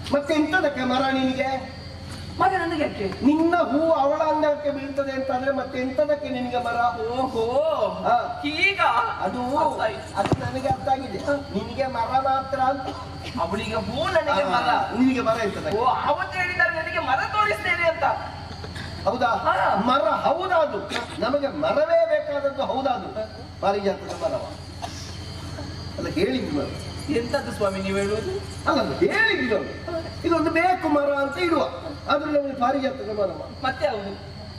ಮತ್ತೆ ಎಂತದಕ್ಕೆ ಮರ ನಿನಗೆ ಮಗ ನನಗೆ ಯಾಕೆ ನಿನ್ನ ಹೂ ಅವಳ ಅಂಗಕ್ಕೆ ಬೀಳ್ತದೆ ಅಂತಾದ್ರೆ ಮತ್ತೆ ಎಂತದಕ್ಕೆ ನಿನಗೆ ಮರ ಓಹೋ ಹಾ. ಈಗ ಅದು ಅದು ನನಗೆ ಅರ್ಥ ಆಗಿದೆ ನಿನಗೆ ಮರ ಮಾತ್ರ ಅಂತ ಅವಳಿಗೆ ಹೂ ನನಗೆ ಆ, ಮರ ನಿನಗೆ ಮರ ಎಂತದಕ್ಕೆ ಓ ಅವತ್ತು ಹೇಳಿದ್ದಾರೆ ನನಗೆ ಮರ ತೋರಿಸ್ತೇನೆ ಅಂತ ಹೌದಾ ಹಾ. ಮರ ಹೌದಾದು ನಮಗೆ ಮರವೇ ಬೇಕಾದದ್ದು ಹೌದಾದು ಪಾರಿಜಾತದ ಮರವ ಅಲ್ಲ ಹೇಳಿದ್ರು ನಾನು. ಎಂತದ್ದು ಸ್ವಾಮಿ ನೀವು ಹೇಳುವುದು ಅಲ್ಲ ಅದು ಹೇಳಿದ್ರು ನಾನು. ಇದೊಂದು ಬೇಕು ಮರ ಅಂತ ಇಡುವ ಆದ್ರೆ ನಮಗೆ ಪಾರಿಜಾತದ ಮರವ ಮತ್ತೆ ಹೌದು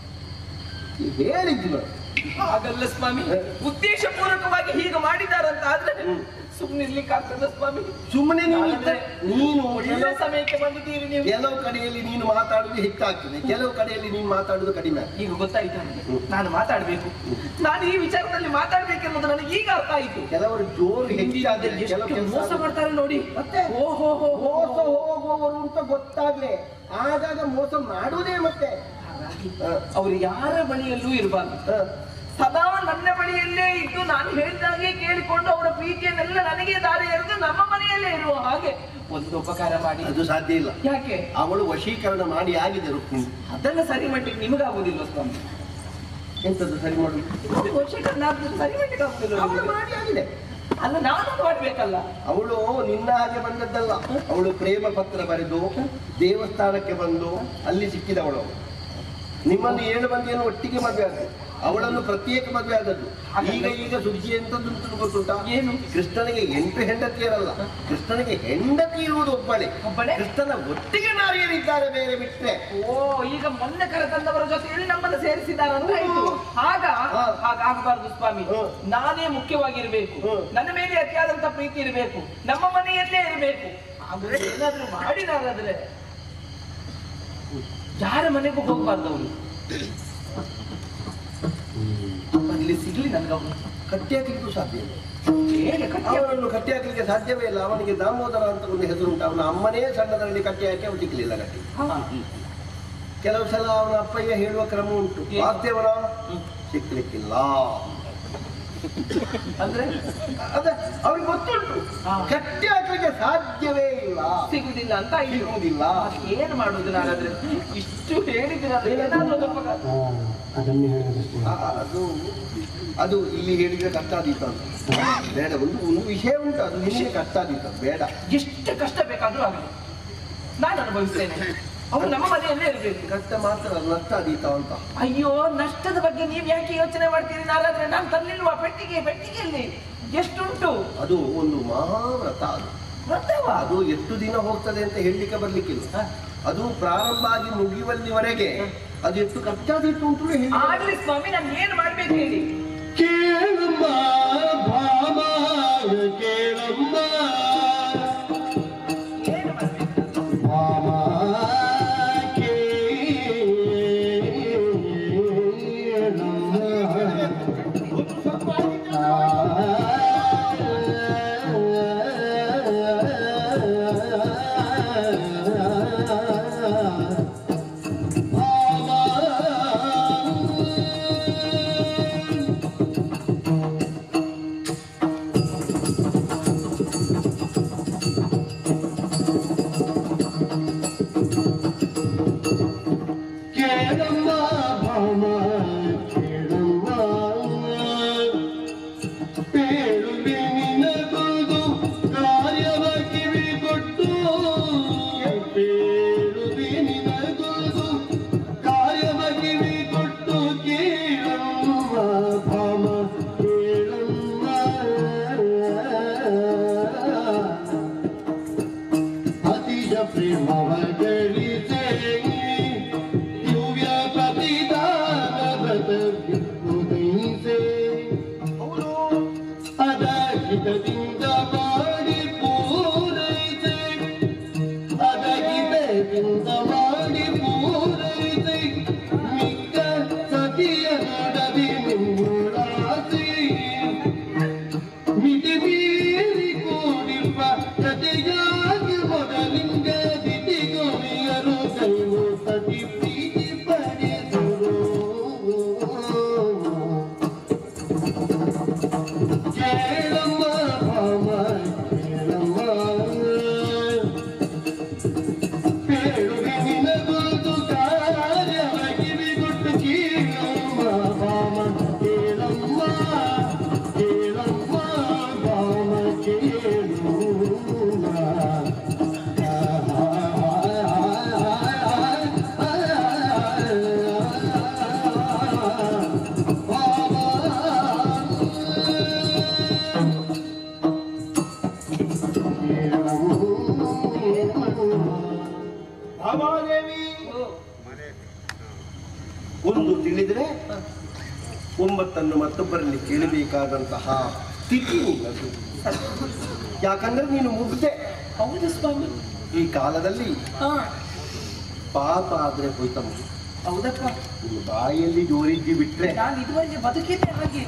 ಹೇಳಿದ್ರು ನಾನು. ಹಾಗಲ್ಲ ಸ್ವಾಮಿ ಉದ್ದೇಶ ಪೂರ್ವಕವಾಗಿ ಹೀಗೆ ಮಾಡಿದಾರಂತ ಆದ್ರೆ ಸುಮ್ಮನಿರ್ಲಿಕ್ಕೆ ಆಗ್ತದ ಸ್ವಾಮಿ ಸುಮ್ಮನೆ ನೀನು ಇದ್ದ- ನೀನು ಒಳ್ಳೆ ಕೆಲವು- ಸಮಯಕ್ಕೆ ಬಂದಿದ್ದೀರಿ ನೀವು ಕೆಲವು ಕಡೆಯಲ್ಲಿ ನೀನು ಮಾತಾಡುದು ಹೆಚ್ಚಾಗ್ತದೆ ಕೆಲವು ಕಡೆಯಲ್ಲಿ ನೀನು ಮಾತಾಡುದು ಕಡಿಮೆ ಆಗ್ತದೆ ಈಗ ಗೊತ್ತಾಯ್ತು ನನಗೆ ನಾನು ಮಾತಾಡ್ಬೇಕು ನಾನು ಈ ವಿಚಾರದಲ್ಲಿ ಮಾತಾಡ್ಬೇಕೆನ್ನುವುದು ನನಗೆ ಈಗ ಅರ್ಥ ಆಯ್ತು ಕೆಲವರು ಜೋರು ಹೆಚ್ಚಾದ್ರೆ ಕೆಲವು ಎಷ್ಟು ಮೋಸ ಕೆಲಸ ಮಾಡ್ತಾರೆ ನೋಡಿ ಮತ್ತೆ? ಓಹೋ ಹೋ ಮೋಸ ಹೋಗುವವರು ಅಂತ ಗೊತ್ತಾಗ್ಲೆ ಆಗಾಗ ಮೋಸ ಮಾಡುವುದೇ ಮತ್ತೆ ಹ, ಅವರು ಯಾರ ಬಳಿಯಲ್ಲೂ ಇರಬಾರ್ದು ಹ. ಸದಾ ನನ್ನ ಬಳಿಯಲ್ಲೇ ಇದ್ದು ನಾನು ಹೇಳಿದಾಗೆ ಕೇಳಿಕೊಂಡು ಅವರ ಪ್ರೀತಿಯನ್ನೆಲ್ಲ ನನಗೆ ದಾರಿ ಎರೆದು ನಮ್ಮ ಮನೆಯಲ್ಲೇ ಇರುವ ಹಾಗೆ ಒಂದು ಉಪಕಾರ ಮಾಡಿ ಅದು ಸಾಧ್ಯ ಇಲ್ಲ ಯಾಕೆ ಅವಳು ವಶೀಕರಣ ಮಾಡಿ ಆಗಿದೆ ರುಕ್ಮಿಣಿ ಅದನ್ನ ಸರಿ ಮಾಡ್ಲಿಕ್ಕೆ ನಿಮಗಾಗುದಿಲ್ಲ ಸ್ವಾಮಿ ಎಂತದ್ದು ಸರಿ ಮಾಡುದು ವಶೀಕರಣ ಆದ್ರೆ ಸರಿ ಮಾಡ್ಲಿಕ್ಕೆ ಆಗುದಿಲ್ಲ ಅವಳು ನಿಮಗೆ. ಮಾಡಿ ಆಗಿದೆ ಅಲ್ಲ ನಾನು ಮಾಡ್ಬೇಕಲ್ಲ ಅವಳು ನಿನ್ನ ಹಾಗೆ ಬಂದದ್ದಲ್ಲ ಅವಳು ಪ್ರೇಮ ಪತ್ರ ಬರೆದು ದೇವಸ್ಥಾನಕ್ಕೆ ಬಂದು ಅಲ್ಲಿ ಸಿಕ್ಕಿದವಳು ಅವಳು. ನಿಮ್ಮನ್ನು ಏಳು ಮಂದಿಯನ್ನು ಒಟ್ಟಿಗೆ ಮದುವೆ ಆದದ್ದು ಅವಳನ್ನು ಪ್ರತ್ಯೇಕ ಮದುವೆ ಆದದ್ದು ಈಗ ಈಗ ಸುದ್ದಿ ಎಂತದ್ದು ಗೊತ್ತುಂಟ ಏನು? ಕೃಷ್ಣನಿಗೆ ಎಂಟು ಹೆಂಡತಿಯರಲ್ಲ ಕೃಷ್ಣನಿಗೆ ಹೆಂಡತಿ ಇರುವುದು ಒಬ್ಬಳೆ ಒಬ್ಬಳೇ? ಕೃಷ್ಣನ ಒಟ್ಟಿಗೆ ನಾರಿಯರಿದ್ದಾರೆ ಬೇರೆ ಬಿಟ್ರೆ ಓ ಈಗ ಮೊನ್ನೆ ಕರೆತಂದವರ ಜೊತೆಯಲ್ಲಿ ನಮ್ಮನ್ನು ಸೇರಿಸಿದ್ದಾರೆ ಅಂತ ಆಯ್ತು ಆಗ ಹಾ. ಹಾಗಾಗಬಾರ್ದು ಸ್ವಾಮಿ ಹ್ಮ್. ನಾನೇ ಮುಖ್ಯವಾಗಿರ್ಬೇಕು ಹ್ಮ್. ನನ್ನ ಮೇಲೆ ಅತಿಯಾದಂತ ಪ್ರೀತಿ ಇರಬೇಕು ನಮ್ಮ ಮನೆಯಲ್ಲೇ ಇರಬೇಕು ಆದ್ರೆ ಏನಾದ್ರೂ ಮಾಡಿದಾರಾದ್ರೆ ಯಾರ ಮನೆಗೂ ಹೋಗ್ಬಾರ್ದು ಅವರು ಅಲ್ಲಿ ಸಿಗ್ಲಿ ನನ್ಗವ್ರು ಕಟ್ಟಿ ಹಾಕ್ಲಿಕ್ಕೂ ಸಾಧ್ಯ ಇಲ್ಲ ಹೇಗೆ ಕಟ್ಟಿ ಅವನನ್ನು ಕಟ್ಟಿ ಹಾಕಲಿಕ್ಕೆ ಸಾಧ್ಯವೇ ಇಲ್ಲ ಅವನಿಗೆ ದಾಮೋದರ ಅಂತ ಒಂದು ಹೆಸರುಂಟು ಅವನ ಅಮ್ಮನೇ ಸಣ್ಣದರಲ್ಲಿ ಕಟ್ಟಿ ಹಾಕಿ ಅವನು ಸಿಕ್ಕಲಿಲ್ಲ ಕಟ್ಟಿ ಹಾ. ಕೆಲವು ಸಲ ಅವನ ಅಪ್ಪಯ್ಯ ಹೇಳುವ ಕ್ರಮ ಉಂಟು ಏನು? ವಾಸ್ತವನ ಸಿಕ್ಲಿಕ್ಕಿಲ್ಲ ಅಂದ್ರೆ ಅದೇ ಅವ್ರಿಗೆ ಗೊತ್ತುಂಟು ಹಾ. ಕಟ್ಟಿ ಹಾಕ್ಲಿಕ್ಕೆ ಸಾಧ್ಯವೇ ಇಲ್ಲ ಸಿಗುದಿಲ್ಲ ಅಂತ ಆಯ್ತು ಸಿಗುವುದಿಲ್ಲ ಏನ್ ಮಾಡುದು ನಾನಾದ್ರೆ ಇಷ್ಟು ಹೇಳಿದ್ರೆ ಏನಾದ್ರೂ ಒಂದು ಉಪಕಾರ ಅದನ್ನು ಹೇಳಿದಷ್ಟೇ ಆ, ಅದು ಅದು ಇಲ್ಲಿ ಹೇಳಿದ್ರೆ ಕಷ್ಟ ಆದೀತು ಅಂತ ಬೇಡ ಒಂದು ಒಂದು ವಿಷಯ ಉಂಟು ಅದು ನಿಮಗೆ ಕಷ್ಟ ಆದೀತು ಅದು ಬೇಡ ಎಷ್ಟು ಕಷ್ಟ ಬೇಕಾದ್ರೂ ಆಗಲಿ ನಾನು ಅನುಭವಿಸ್ತೇನೆ ಅವ್ರು ನಮ್ಮ ಮನೆಯಲ್ಲೇ ಇರಬೇಕು ಕಷ್ಟ ಮಾತ್ರ ಅಲ್ಲ, ನಷ್ಟ ಆದೀತ ಅಂತ ಅಯ್ಯೋ ನಷ್ಟದ ಬಗ್ಗೆ ನೀವ್ ಯಾಕೆ ಯೋಚನೆ ಮಾಡ್ತೀರಿ ನಾನಾದ್ರೆ ನಾನು ತರಲಿಲ್ವಾ ಪೆಟ್ಟಿಗೆ ಪೆಟ್ಟಿಗೆಯಲ್ಲಿ ಎಷ್ಟುಂಟು ಅದು ಒಂದು ಮಹಾವ್ರತ ಅದು ಗೊತ್ತವ ಅದು ಎಷ್ಟು ದಿನ ಹೋಗ್ತದೆ ಅಂತ ಹೇಳಲಿಕ್ಕೆ ಬರ್ಲಿಕ್ಕಿಲ್ಲ ಅದು ಪ್ರಾರಂಭ ಆಗಿ ಮುಗಿಯುವಲ್ಲಿವರೆಗೆ ಅದು ಎಷ್ಟು ಖರ್ಚಾದೀತು ಅಂತ ಹೇಳಿ ಆಗ್ಲಿ ಸ್ವಾಮಿ ನಾನು ಏನ್ ಮಾಡ್ಬೇಕು ಹೇಳಿ ಕೇಳಮ್ಮ ಭಾಮ ಕೇಳಮ್ಮ ಏನು ಮಾಡ್ಬೇಕು ಭಾಮ ಕೇಳಮ್ಮ ಭಾಮ ಕೇಳಮ್ಮ ಪೇಳುವೆ ನಿನಗೊಂದು ಕಾರ್ಯವ ಕಿವಿ ಕೊಟ್ಟು ಪೇಳುವೆ ನಿನಗೊಂದು ಕಾರ್ಯವ ಕಿವಿ ಕೊಟ್ಟು ಕೇಳಮ್ಮ ಭಾಮ ಕೇಳಮ್ಮ ಅತಿಜ ಪ್ರೇಮವ ಗಳಿಸೆ ದಿವ್ಯ ಪ್ರತಿದಾನ ಉದಯಿಸೆ ಅದ ಹಿತದಿಂದ ಮಾಡಿ ಪೂರೈಸೆ ಅದ ಹಿತದಿಂದ ಮಾಡಿ ಪೂರೈಸೆ ಮಿಕ್ಕ ಸತಿಯ ನಡದಿ ನಿಮ್ಮುಳಾಸೆ ಮಿತಿ ಮೀರಿ ಕೂಡಿರುವ ಜತೆಯಾಗಿ ಮೊದಲಿಂಗ ದಿತಿಗೊಳಿಯರು ಕೈಮು ಒಂದು ತಿಳಿದ್ರೆ ಒಂಬತ್ತನ್ನು ಮತ್ತೊಬ್ಬರಲ್ಲಿ ಕೇಳಬೇಕಾದಂತಹ ಸ್ಥಿತಿ ನಿನ್ನದು ಯಾಕಂದ್ರೆ ನೀನು ಮುಗ್ದೆ ಹೌದು ಸ್ವಾಮಿ ಈ ಕಾಲದಲ್ಲಿ ಹಾ ಪಾಪ ಆದ್ರೆ ಹೋಯ್ತಮ್ಮ ಹೌದಪ್ಪ ನಿನ್ನ ಬಾಯಲ್ಲಿ ಜೋರಿದ್ದಿ ಬಿಟ್ರೆ ನಾನು ಇದುವರೆಗೆ ಬದುಕಿದ್ದೆ ಹಾಗೆ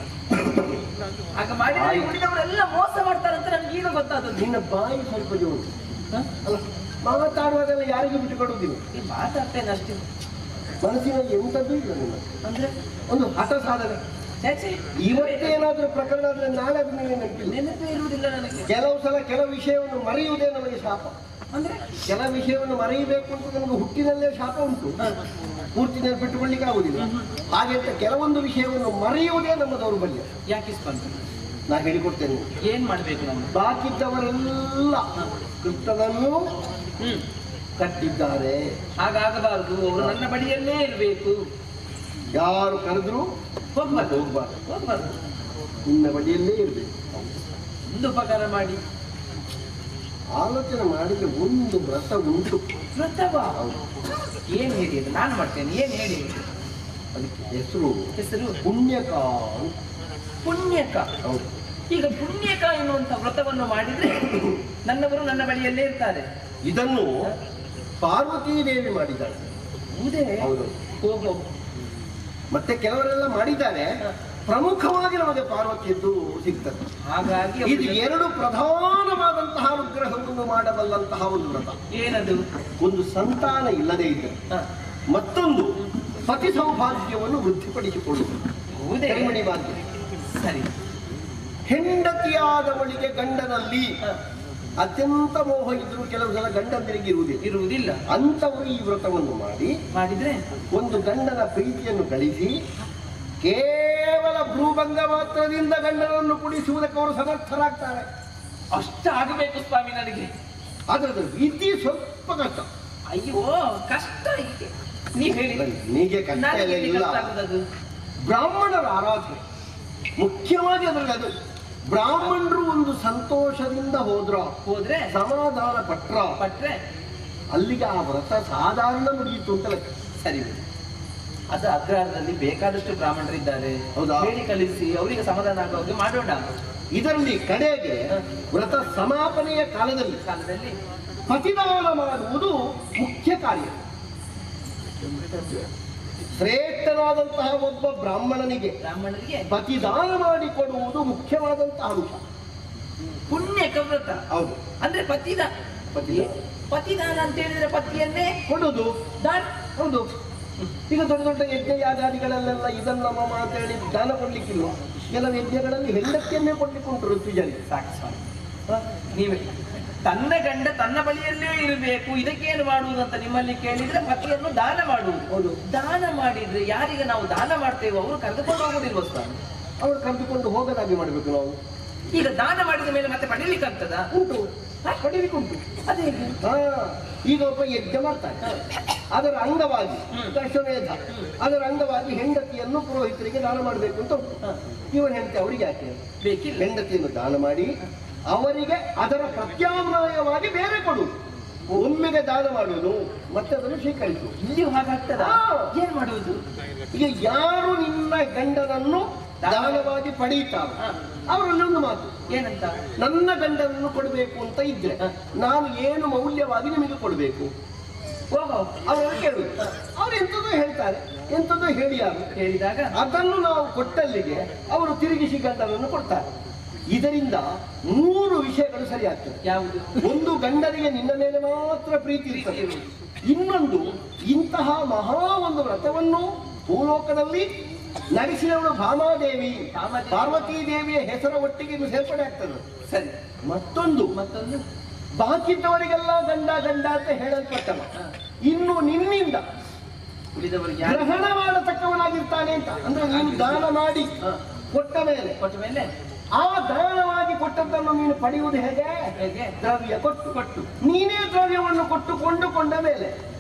ಆಗ ಮಾಡಿದ್ರೆ ಆಯ್ತು. ಉಳಿದವರೆಲ್ಲ ಮೋಸ ಮಾಡ್ತಾರಂತ ನನ್ಗೆ ಈಗ ಗೊತ್ತಾದದ್ದು ನಿನ್ನ ಬಾಯಿ ಸ್ವಲ್ಪ ಜೋರು ಹ? ಅಲ್ಲ ಮಾತಾಡುವಾಗೆಲ್ಲ ಯಾರಿಗೂ ಬಿಟ್ಟುಕೊಡುವುದಿಲ್ಲ ಈ ಮಾತಾಡ್ತೇನೆ ಅಷ್ಟೇ ಮನಸ್ಸಿನಲ್ಲಿ ಎಂಥದ್ದು ಇಲ್ಲ ನಿನ್ನ ಅಂದ್ರೆ ಒಂದು ಹಠ ಸಾಧನೆ ಛೆ, ಇವತ್ತೇನಾದ್ರೂ ಪ್ರಕರಣ ಆದ್ರೆ ನಾಳೆ ಅದು ನಿನಗೆ ನೆನಪಿಲ್ಲ ನೆನಪೇ ಇರುವುದಿಲ್ಲ ನನಗೆ ಕೆಲವು ಸಲ ಕೆಲವು ವಿಷಯವನ್ನು ಮರೆಯುವುದೇ ನಮಗೆ ಶಾಪ ಅಂದ್ರೆ ಕೆಲ ವಿಷಯವನ್ನು ಮರೆಯಬೇಕು ಅಂತ ನಮಗೆ ಹುಟ್ಟಿನಲ್ಲೇ ಶಾಪ ಉಂಟು ಪೂರ್ತಿ ನೆನಪಿಟ್ಟುಕೊಳ್ಳಿಕ್ಕೆ ಆಗುದಿಲ್ಲ ಹಾಗೆ ಅಂತ ಕೆಲವೊಂದು ವಿಷಯವನ್ನು ಮರೆಯುವುದೇ ನಮ್ಮ ದೌರ್ಬಲ್ಯ ಯಾಕೆ ಸ್ಪಂದ ನಾ ಹೇಳಿಕೊಡ್ತೇನೆ ಏನ್ ಮಾಡ್ಬೇಕು ನಾನು ಬಾಕಿದ್ದವರೆಲ್ಲ ಕೃಷ್ಣನನ್ನು ಹ್ಮ್ ಕಟ್ಟಿದ್ದಾರೆ ಹಾಗಾಗಬಾರದು ಅವರು ನನ್ನ ಬಳಿಯಲ್ಲೇ ಇರಬೇಕು ಯಾರು ಕರೆದ್ರು ಹೋಗ್ಬಾರ್ದು ಹೋಗ್ಬಾರ್ದು ಹೋಗ್ಬಾರ್ದು ನಿನ್ನ ಬಳಿಯಲ್ಲೇ ಇರಬೇಕು ಒಂದು ಉಪಕಾರ ಮಾಡಿ ಆಲೋಚನೆ ಮಾಡಿದ್ರೆ ಒಂದು ವ್ರತ ಉಂಟು ವ್ರತವಾ ಹೌದು. ಏನ್ ಹೇಳಿ ಅದು ನಾನು ಮಾಡ್ತೇನೆ ಏನ್ ಹೇಳಿ ಅದಕ್ಕೆ ಹೆಸರು ಹೆಸರು ಪುಣ್ಯಕ ಅಂತ. ಪುಣ್ಯಕ ಹೌದು ಈಗ ಪುಣ್ಯಕ ಎನ್ನುವಂತ ವ್ರತವನ್ನು ಮಾಡಿದ್ರೆ ನನ್ನವರು ನನ್ನ ಬಳಿಯಲ್ಲೇ ಇರ್ತಾರೆ ಇದನ್ನು ಪಾರ್ವತೀ ದೇವಿ ಮಾಡಿದ್ದಾಳೆ ಹೌದೇ ಹೌದು. ಓಹೋ ಮತ್ತೆ ಕೆಲವರೆಲ್ಲ ಮಾಡಿದ್ದಾರೆ ಪ್ರಮುಖವಾಗಿ ನಮಗೆ ಪಾರ್ವತಿಯದ್ದು ಸಿಗ್ತದೆ ಹಾಗಾಗಿ ಇದು ಅವರಿಗೆ- ಎರಡು ಪ್ರಧಾನವಾದಂತಹ ಅನುಗ್ರಹವನ್ನು ಮಾಡಬಲ್ಲಂತಹ ಒಂದು ವ್ರತ ಏನದು ಒಂದು ಸಂತಾನ ಇಲ್ಲದೆ ಇದ್ದರೆ ಹ. ಮತ್ತೊಂದು ಪತಿ ಸೌಭಾಗ್ಯವನ್ನು ವೃದ್ಧಿಪಡಿಸಿಕೊಳ್ಳುವುದು ಹೌದೇ ಕರಿಮಣಿ ಭಾಗ್ಯ ಸರಿ ಹೆಂಡತಿಯಾದವಳಿಗೆ ಗಂಡನಲ್ಲಿ ಹ. ಅತ್ಯಂತ ಮೋಹ ಇದ್ರೂ ಕೆಲವು ಸಲ ಗಂಡಂದಿರಿಗೆ ಇರುವುದಿಲ್ಲ ಇರುವುದಿಲ್ಲ ಅಂಥವರು ಈ ವ್ರತವನ್ನು ಮಾಡಿ ಮಾಡಿದ್ರೆ ಒಂದು ಗಂಡನ ಪ್ರೀತಿಯನ್ನು ಗಳಿಸಿ ಕೇವಲ ಭ್ರೂಭಂಗ ಮಾತ್ರದಿಂದ ಗಂಡನನ್ನು ಕುಡಿಸುವುದಕ್ಕೆ ಅವರು ಸಮರ್ಥರಾಗ್ತಾರೆ ಅಷ್ಟ ಆಗಬೇಕು ಸ್ವಾಮಿ ನನಗೆ ಅದರ ರೀತಿ ಸ್ವಲ್ಪ ಕಷ್ಟ ಅಯ್ಯೋ ಕಷ್ಟ ಇದೆ ನೀವ್ ಹೇಳಿ ನೀಗೆ ಕಷ್ಟ ನನಗೆ ಎಲ್ಲ ಎಲ್ಲಿ ಇಲ್ಲ ಕಷ್ಟ ಆಗುದದು ಬ್ರಾಹ್ಮಣರ ಆರಾಧನೆ ಮುಖ್ಯವಾಗಿ ಅದರಲ್ಲಿ ಅದು ಬ್ರಾಹ್ಮಣರು ಒಂದು ಸಂತೋಷದಿಂದ ಹೋದ್ರ ಹೋದ್ರೆ ಸಮಾಧಾನ ಪಟ್ರ ಪಟ್ರೆ ಅಲ್ಲಿಗೆ ಆ ವ್ರತ ಸಾಧಾರಣ ಮುಗಿಯಿತು ಅಂತ ಲೆಕ್ಕ. ಸರಿ ಅದು ಅಗ್ರಹಾರದಲ್ಲಿ ಬೇಕಾದಷ್ಟು ಬ್ರಾಹ್ಮಣರಿದ್ದಾರೆ ಹೌದಾ? ಹೇಳಿ ಕಳಿಸಿ ಅವರಿಗೆ ಸಮಾಧಾನ ಆಗೋ ಹಾಗೆ ಮಾಡೋಣ ಇದರಲ್ಲಿ ಕಡೆಗೆ ವ್ರತ ಸಮಾಪನೆಯ ಕಾಲದಲ್ಲಿ ಕಾಲದಲ್ಲಿ ಪತಿದಾನ ಮಾಡುವುದು ಮುಖ್ಯ ಕಾರ್ಯ ಶ್ರೇಷ್ಠನಾದಂತಹ ಒಬ್ಬ ಬ್ರಾಹ್ಮಣನಿಗೆ ಬ್ರಾಹ್ಮಣರಿಗೆ ಪತಿದಾನ ಮಾಡಿಕೊಡುವುದು ಮುಖ್ಯವಾದಂತಹ ಅಂಶ ಪುಣ್ಯಕ ವ್ರತ ಹೌದು ಅಂದ್ರೆ ಪತಿದ ಪತಿದಾನ ಪತಿದಾನ ಅಂತ ಹೇಳಿದ್ರೆ ಪತಿಯನ್ನೇ ಕೊಡುವುದು ದಾನ ಹೌದು ಈಗ ದೊಡ್ಡ ದೊಡ್ಡ ಯಜ್ಞ ಯಾಗಾದಿಗಳಲ್ಲೆಲ್ಲ ಇದನ್ನ ಮಮ ಅಂತ ಹೇಳಿ ದಾನ ಕೊಡ್ಲಿಕ್ಕಿಲ್ಲ ಕೆಲವು ಯಜ್ಞಗಳಲ್ಲಿ ಹೆಂಡತಿಯನ್ನೇ ಕೊಡ್ಲಿಕ್ಕೆ ಉಂಟು ಋತುಜರಿಗೆ ಸಾಕು ಸ್ವಾಮಿ ಹ? ನೀವೇ ತನ್ನ ಗಂಡ ತನ್ನ ಬಳಿಯಲ್ಲೇ ಇರಬೇಕು ಇದಕ್ಕೇನು ಮಾಡುವುದು ಅಂತ ನಿಮ್ಮಲ್ಲಿ ಕೇಳಿದ್ರೆ ಪತಿಯನ್ನು ದಾನ ಮಾಡುವುದು ಹೌದು ದಾನ ಮಾಡಿದ್ರೆ ಯಾರಿಗೆ ನಾವು ದಾನ ಮಾಡ್ತೇವೋ ಅವರು ಕರೆದುಕೊಂಡು ಹೋಗುದಿಲ್ವ ಸ್ವಾಮಿ ಅವರು ಕರೆದುಕೊಂಡು ಹೋಗದಾಗಿ ಮಾಡಬೇಕು ನಾವು ಈಗ ದಾನ ಮಾಡಿದ ಮೇಲೆ ಮತ್ತೆ ಪಡೀಲಿಕ್ಕಾಗ್ತದ ಉಂಟು ಪಡೀಲಿಕ್ಕೆ ಉಂಟು ಅದೇ ಹಾ ಈಗ ಒಬ್ಬ ಯಜ್ಞ ಮಾಡ್ತಾನೆ ಅದರ ಅಂಗವಾಗಿ ಹ್ಮ್. ದರ್ಶನೇಧ ಅದರ ಅಂಗವಾಗಿ ಹೆಂಡತಿಯನ್ನು ಪುರೋಹಿತರಿಗೆ ದಾನ ಮಾಡಬೇಕು ಅಂತ ಉಂಟು ಹ. ಇವನ್ ಹೆಂಡತಿ ಅವರಿಗೆ ಯಾಕೆ ಬೇಕಿಲ್ಲ ಹೆಂಡತಿಯನ್ನು ದಾನ ಮಾಡಿ ಅವರಿಗೆ ಅದರ ಪ್ರತ್ಯಾಮ್ನಾಯವಾಗಿ ಬೇರೆ ಕೊಡು ಒಮ್ಮೆಗೆ ದಾನ ಮಾಡುವುದು ಮತ್ತೆ ಅದನ್ನು ಸ್ವೀಕರಿಸುವುದು ಇಲ್ಲಿಯೂ ಹಾಗಾಗ್ತದ ಹಾ. ಏನ್ ಮಾಡುವುದು ಈಗ ಯಾರು ನಿನ್ನ ಗಂಡನನ್ನು ದಾನವಾಗಿ ಪಡೀತಾರೆ ಹ. ಅವರಲ್ಲಿ ಒಂದು ಮಾತು ಏನಂತ ನನ್ನ ಗಂಡನನ್ನು ಕೊಡಬೇಕು ಅಂತ ಇದ್ರೆ ನಾನು ಏನು ಮೌಲ್ಯವಾಗಿ ನಿಮಗೆ ಕೊಡಬೇಕು ಓಹೋ ಅವರನ್ನು ಕೇಳುದು ಅವ್ರು ಎಂಥದೋ ಹೇಳ್ತಾರೆ ಎಂಥದೋ ಹೇಳಿಯಾರು ಹೇಳಿದಾಗ ಅದನ್ನು ನಾವು ಕೊಟ್ಟಲ್ಲಿಗೆ ಅವರು ತಿರುಗಿಸಿ ಗಂಡನನ್ನು ಕೊಡ್ತಾರೆ ಇದರಿಂದ ಮೂರು ವಿಷಯಗಳು ಸರಿಯಾಗ್ತದೆ ಯಾವುದು ಒಂದು ಗಂಡನಿಗೆ ನಿನ್ನ ಮೇಲೆ ಮಾತ್ರ ಪ್ರೀತಿ ಇರ್ತದೆ ಇನ್ನೊಂದು ಇಂತಹ ಮಹಾ ಒಂದು ವ್ರತವನ್ನು ಭೂಲೋಕದಲ್ಲಿ ನಡೆಸಿದವಳು ಭಾಮಾದೇವಿ ಭಾಮಾದೇವಿ. ಪಾರ್ವತೀ ದೇವಿಯ ಹೆಸರ ಒಟ್ಟಿಗೆ ಇದು ಸೇರ್ಪಡೆ ಆಗ್ತದೆ ಸರಿ ಮತ್ತೊಂದು ಮತ್ತೊಂದು ಬಾಕಿದ್ದವರಿಗೆಲ್ಲ ಗಂಡ ಗಂಡ ಅಂತ ಹೇಳಲ್ಪಟ್ಟವ ಹ. ಇನ್ನು ನಿನ್ನಿಂದ ಉಳಿದವರಿಗೆ ಯಾರು ಗ್ರಹಣ ಮಾಡತಕ್ಕವನಾಗಿರ್ತಾನೆ ಅಂತ ಅಂದ್ರೆ ನೀನು ದಾನ ಮಾಡಿ ಹ. ಕೊಟ್ಟ ಮೇಲೆ ಕೊಟ್ಟ ಮೇಲೆ ಆ ದಾನವಾಗಿ ಕೊಟ್ಟದ್ದನ್ನು ನೀನು ಪಡೆಯುವುದು ಹೇಗೆ ಹೇಗೆ ದ್ರವ್ಯ ಕೊಟ್ಟು ಕೊಟ್ಟು ನೀನೇ ದ್ರವ್ಯವನ್ನು ಕೊಟ್ಟು ಕೊಂಡುಕೊಂಡ ಮೇಲೆ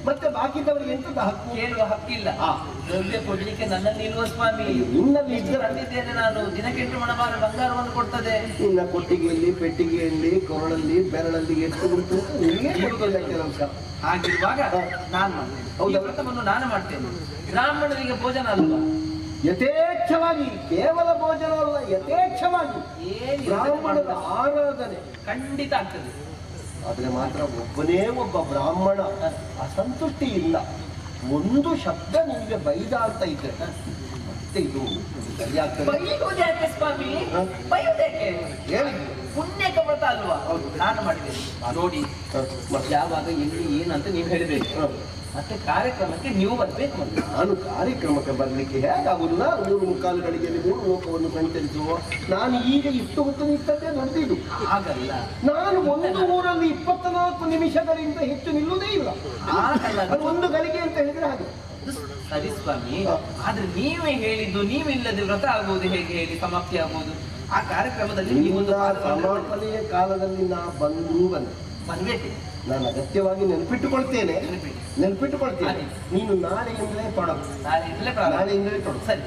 ಮತ್ತೆ ಬಾಕಿದವರಿಗೆ ಎಂತದ ಹಕ್ಕು ಕೇಳುವ ಹಕ್ಕಿಲ್ಲ ದ್ರವ್ಯ ಕೊಡ್ಲಿಕ್ಕೆ ನನ್ನಲ್ಲಿ ಇಲ್ವ ಸ್ವಾಮಿ ನಿನ್ನಲ್ಲಿ ಎಷ್ಟು ಇದ್ದರೆ- ತಂದಿದ್ದೇನೆ ನಾನು ದಿನಕ್ಕೆಂಟು ಮಣಬಾರ ಬಂಗಾರವನ್ನು ಕೊಡ್ತದೆ ನಿನ್ನ ಕೊಟ್ಟಿಗೆಯಲ್ಲಿ ಪೆಟ್ಟಿಗೆಯಲ್ಲಿ ಕೊರಳಲ್ಲಿ ಬೆರಳಲ್ಲಿ ಎಷ್ಟು ಉಂಟು ನಿನಗೆ ಕೊಟ್ಟಿಲ್ಲ ಕೆಲಸ ಹಾಗಿರುವಾಗ ಹಾ. ನಾನು ಮಾಡ್ತೇನೆ ಈ ಹೌದಾ? ವ್ರತವನ್ನು ನಾನು ಮಾಡ್ತೇನೆ ಬ್ರಾಹ್ಮಣರಿಗೆ ಭೋಜನ ಅಲ್ವಾ ಯಥೇಚ್ಛವಾಗಿ ಕೇವಲ ಭೋಜನ ಅಲ್ಲ ಯಥೇಚ್ಛವಾಗಿ ಏನ್ ಬ್ರಾಹ್ಮಣದ ಆರಾಧನೆ ಖಂಡಿತ ಆಗ್ತದೆ ಆದ್ರೆ ಮಾತ್ರ ಒಬ್ಬನೇ ಒಬ್ಬ ಬ್ರಾಹ್ಮಣ ಅಸಂತುಷ್ಟಿ ಇಲ್ಲ ಒಂದು ಶಬ್ದ ನಿಮಗೆ ಬೈದ ಅಂತ ಇದ್ರೆ ಮತ್ತೆ ಇದು ಸರಿಯಾಗ್ತದೆ ಬೈಯುವುದು ಯಾಕೆ ಸ್ವಾಮಿ ಹಾ. ಬೈಯುವುದು ಯಾಕೆ ಹೇಳಿ ಪುಣ್ಯಕ ವ್ರತ ಅಲ್ವಾ ಹೌದು. ನಾನು ಮಾಡಿದ್ದೇನೆ ನೋಡಿ ಹ, ಮತ್ತೆ ಯಾವಾಗ ಎಲ್ಲಿ ಏನಂತ ನೀವು ಹೇಳಬೇಕು ಹ. ಮತ್ತೆ ಕಾರ್ಯಕ್ರಮಕ್ಕೆ ನೀವು ಬರ್ಬೇಕು ಮತ್ತೆ ನಾನು ಕಾರ್ಯಕ್ರಮಕ್ಕೆ ಬರಲಿಕ್ಕೆ ಹೇಗಾಗುದು ನಾನು ಮೂರು ಮುಕ್ಕಾಲು ಗಳಿಗೆಯಲ್ಲಿ ಮೂರು ಲೋಕವನ್ನು ಸಂಚರಿಸುವ ನಾನು ಈಗ ಇಷ್ಟು ಹೊತ್ತು ನಿಂತದ್ದೇ ದೊಡ್ಡದು ಹಾಗಲ್ಲ ನಾನು ಒಂದು ಊರಲ್ಲಿ ಇಪ್ಪತ್ನಾಲ್ಕು ನಿಮಿಷಗಳಿಂದ ಹೆಚ್ಚು ನಿಲ್ಲುವುದೇ ಇಲ್ಲ ಹಾಗಲ್ಲ ಅದು ಒಂದು ಗಳಿಗೆ ಅಂತ ಹೇಳಿದ್ರೆ ಹಾಗೆ ಅದು ಸರಿ ಸ್ವಾಮಿ ಹಾ. ಆದ್ರೆ ನೀವೇ ಹೇಳಿದ್ದು ನೀವಿಲ್ಲದೆ ವ್ರತ ಆಗುವುದು ಹೇಗೆ ಹೇಳಿ ಸಮಾಪ್ತಿ ಆಗುವುದು ಆ ಕಾರ್ಯಕ್ರಮದಲ್ಲಿ ನೀವೊಂದು ನಿಮ್ಮ ಪಾಲ್ಗೊಂಡು ಸಮಾಪನೆಯ ಕಾಲದಲ್ಲಿ ನಾ ಬಂದು ಬಂದೆ ಬರ್ಬೇಕು ನಾನು ಅಗತ್ಯವಾಗಿ ನೆನಪಿಟ್ಟುಕೊಳ್ತೇನೆ ನೆನಪಿಡಿ. ನೆನಪಿಟ್ಟುಕೊಳ್ತೇನೆ ಹಾಗೆ. ನೀನು ನಾಳೆಯಿಂದಲೇ ತೊಡಗು ನಾಳೆಯಿಂದಲೇ ಪ್ರಾರಂಭ ನಾಳೆಯಿಂದಲೇ ತೊಡಗು ಸರಿ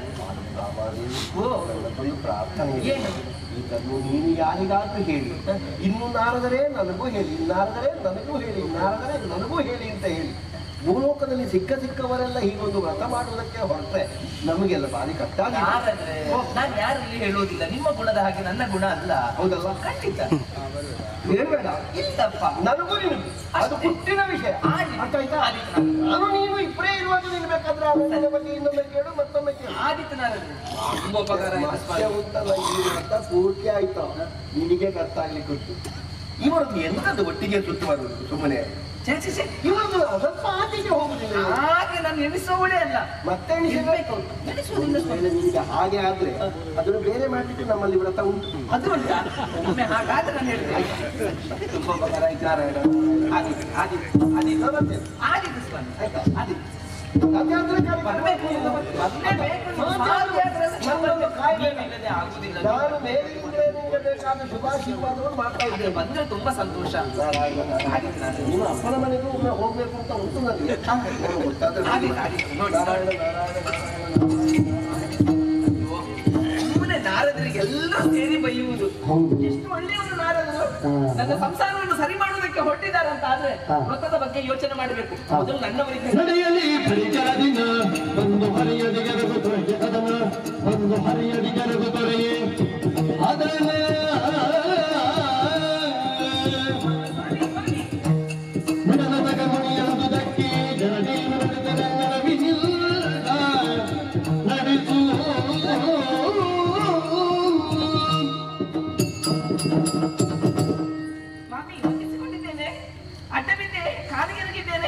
ಓ ನನ್ನದೊಂದು ಪ್ರಾರ್ಥನೆ ಇದೆ. ಏನು? ಇದನ್ನು ನೀನು ಯಾರಿಗಾದ್ರೂ ಹೇಳಿ ಇನ್ನು ನಾರದರೆ ನನಗೂ ಹೇಳಿ ಇನ್ನಾರದರೆ ನನಗೂ ಹೇಳಿ ಇನ್ನಾರದರೆ ನನಗೂ ಹೇಳಿ ಅಂತ ಹೇಳಿ ಭೂಲೋಕದಲ್ಲಿ ಸಿಕ್ಕ ಸಿಕ್ಕವರೆಲ್ಲ ಹೀಗೊಂದು ವ್ರತ ಮಾಡುವುದಕ್ಕೆ ಹೊರಟ್ರೆ ನಮಗೆಲ್ಲ ಭಾರಿ ಕಟ್ಟಾಗಿ ಯಾರಾದ್ರೆ ನಾನು ಯಾರಲ್ಲಿ ಹೇಳುವುದಿಲ್ಲ ನಿಮ್ಮ ಗುಣದ ಹಾಗೆ ನನ್ನ ಗುಣ ಅಲ್ಲ ಹೌದಲ್ವಾ ಖಂಡಿತ ಹೇಳ್ಬೇಡ ಇಲ್ಲಪ್ಪ ನನಗೂ ನಿನಗೂ ಅದು ಹುಟ್ಟಿನ ವಿಷಯ ಆಗಿ. ಅರ್ಥ ಆಯ್ತಾ ಆಗಿ. ನಾನು ನೀನು ಇಬ್ಬರೇ ಇರುವಾಗ ನೀನು ಬೇಕಾದ್ರೆ ಆಮೇಲೆ ಬಗ್ಗೆ ಇನ್ನೊಮ್ಮೆ ಕೇಳು ಮತ್ತೊಮ್ಮೆ ಕೇಳು ಆದಿತ್ಯನಾರಾಯಣ ತುಂಬಾ ಉಪಕಾರ ಆಯ್ತು ಮತ್ತೆ ಸ್ವಾಮಿ. ಉಂಟಲ್ಲ ಈ ವ್ರತ ಪೂರ್ತಿ ಆಯ್ತು ನಿನಗೆ ಗೊತ್ತಾಗ್ಲಿಕ್ಕೆ ಉಂಟು ಇವರದ್ದು ಎಂತದ್ದು ಒಟ್ಟಿಗೆ ಸುತ್ತು ಬರುವುದು ಸುಮ್ಮನೆ ಛೆ, ಛೆ, ಛೆ. ಇವರದ್ದು ಸ್ವಲ್ಪ ಆಚೆಗೆ ಹೋಗುದಿಲ್ಲ ಇವರು. ಹಾಗೆ ನಾನು ಎಣಿಸೋಳೆ ಅಲ್ಲ ಮತ್ತೆ ಎಣಿಸಬೇಕು ಎಣಿಸುವುದಿಲ್ಲ ಸ್ವಾಮಿ. ನಿಮಗೆ ಹಾಗೆ ಆದ್ರೆ ಅದನ್ನು ಬೇರೆ ಮಾಡ್ಲಿಕ್ಕೆ ನಮ್ಮಲ್ಲಿ ವ್ರತ ಉಂಟು ಅದು ಉಂಟಾ ಒಮ್ಮೆ ಹಾಗಾದ್ರೆ ನಾನು ಹೇಳ್ತೇನೆ ತುಂಬಾ ಉಪಕಾರ ಆಯ್ತು ನಾರಾಯಣ ಆದಿತ್ಯ ಆದಿತ್ಯ ಆದಿತ್ಯ ಮತ್ತೆ ಆದಿತ್ಯ ಸ್ವಾಮಿ ಆಯ್ತಾ ಆದಿತ್ಯ ಅದಾದ್ರೆ ಕಾರ್ಯಕ್ರಮ ಬರ್ಬೇಕು ಬರ್ಲೇಬೇಕು ನೀವು ಸಾಧ್ಯ ಆದ್ರೆ ನಾನು ಬರ್ಬೇಕು. ನೀವಿಲ್ಲದೆ ಆಗುದಿಲ್ಲ ನಾನು ಮೇಲಿಂದ ನಿಮಗೆ ಬೇಕಾದ ಶುಭಾಶೀರ್ವಾದವನ್ನು ಮಾಡ್ತಾ ಹಾಗೆ ಇದ್ದೇನೆ ಬಂದ್ರೆ ತುಂಬಾ ಸಂತೋಷ ನಾರಾಯಣ, ನಾರಾಯಣ. ನಿಮ್ಮ ಅಪ್ಪನ ಮನೆಗೂ ಒಮ್ಮೆ ಹೋಗ್ಬೇಕು ಅಂತ ಉಂಟು ನನಗೆ ಗೊತ್ತಾದ್ರೆ ಆದಿತ್ಯ ಆದಿತ್ಯ ನೋಡಿ ನಾರಾಯಣ ನಾರಾಯಣ ನಾರಾಯಣ ಸುಮ್ಮನೆ ನಾರದರಿಗೆ ಎಲ್ಲ ಸೇರಿ ಬೈಯುವುದು ಎಷ್ಟು ಒಳ್ಳೆಯವರು ನಾರದರು ನನ್ನ ಸಂಸಾರವನ್ನು ಸರಿ ಮಾಡುವುದಕ್ಕೆ ಹೊರಟಿದ್ದಾರೆ ಅಂತ ಆದ್ರೆ ವ್ರತದ ಬಗ್ಗೆ ಯೋಚನೆ ಮಾಡಬೇಕು ಮೊದಲು ನನ್ನವರಿಗೆ ನಡೆಯಲಿ ಪರಿಚರದಿನ ಒಂದು ಹರಿಯಡಿಗರಗು ತೊರೆಗೆ ಅದನ ಒಂದು ಹರಿಯಡಿಗರಗು ತೊರೆಯೇ ಅದನ ಮಿಡಲದ ಗಮನಿಯಾದುದಕ್ಕೆ ಜನಡಿ ನಡೆದ ನರವಿನಿಲ್ಲ ನಡೆಸು ಸ್ವಾಮಿ ಯೋಚಿಸಿಕೊಂಡಿದ್ದೇನೆ ಅಡ್ಡ ಬಿದ್ದೆ ಕಾಲಿಗೆ ಎರಗಿದ್ದೇನೆ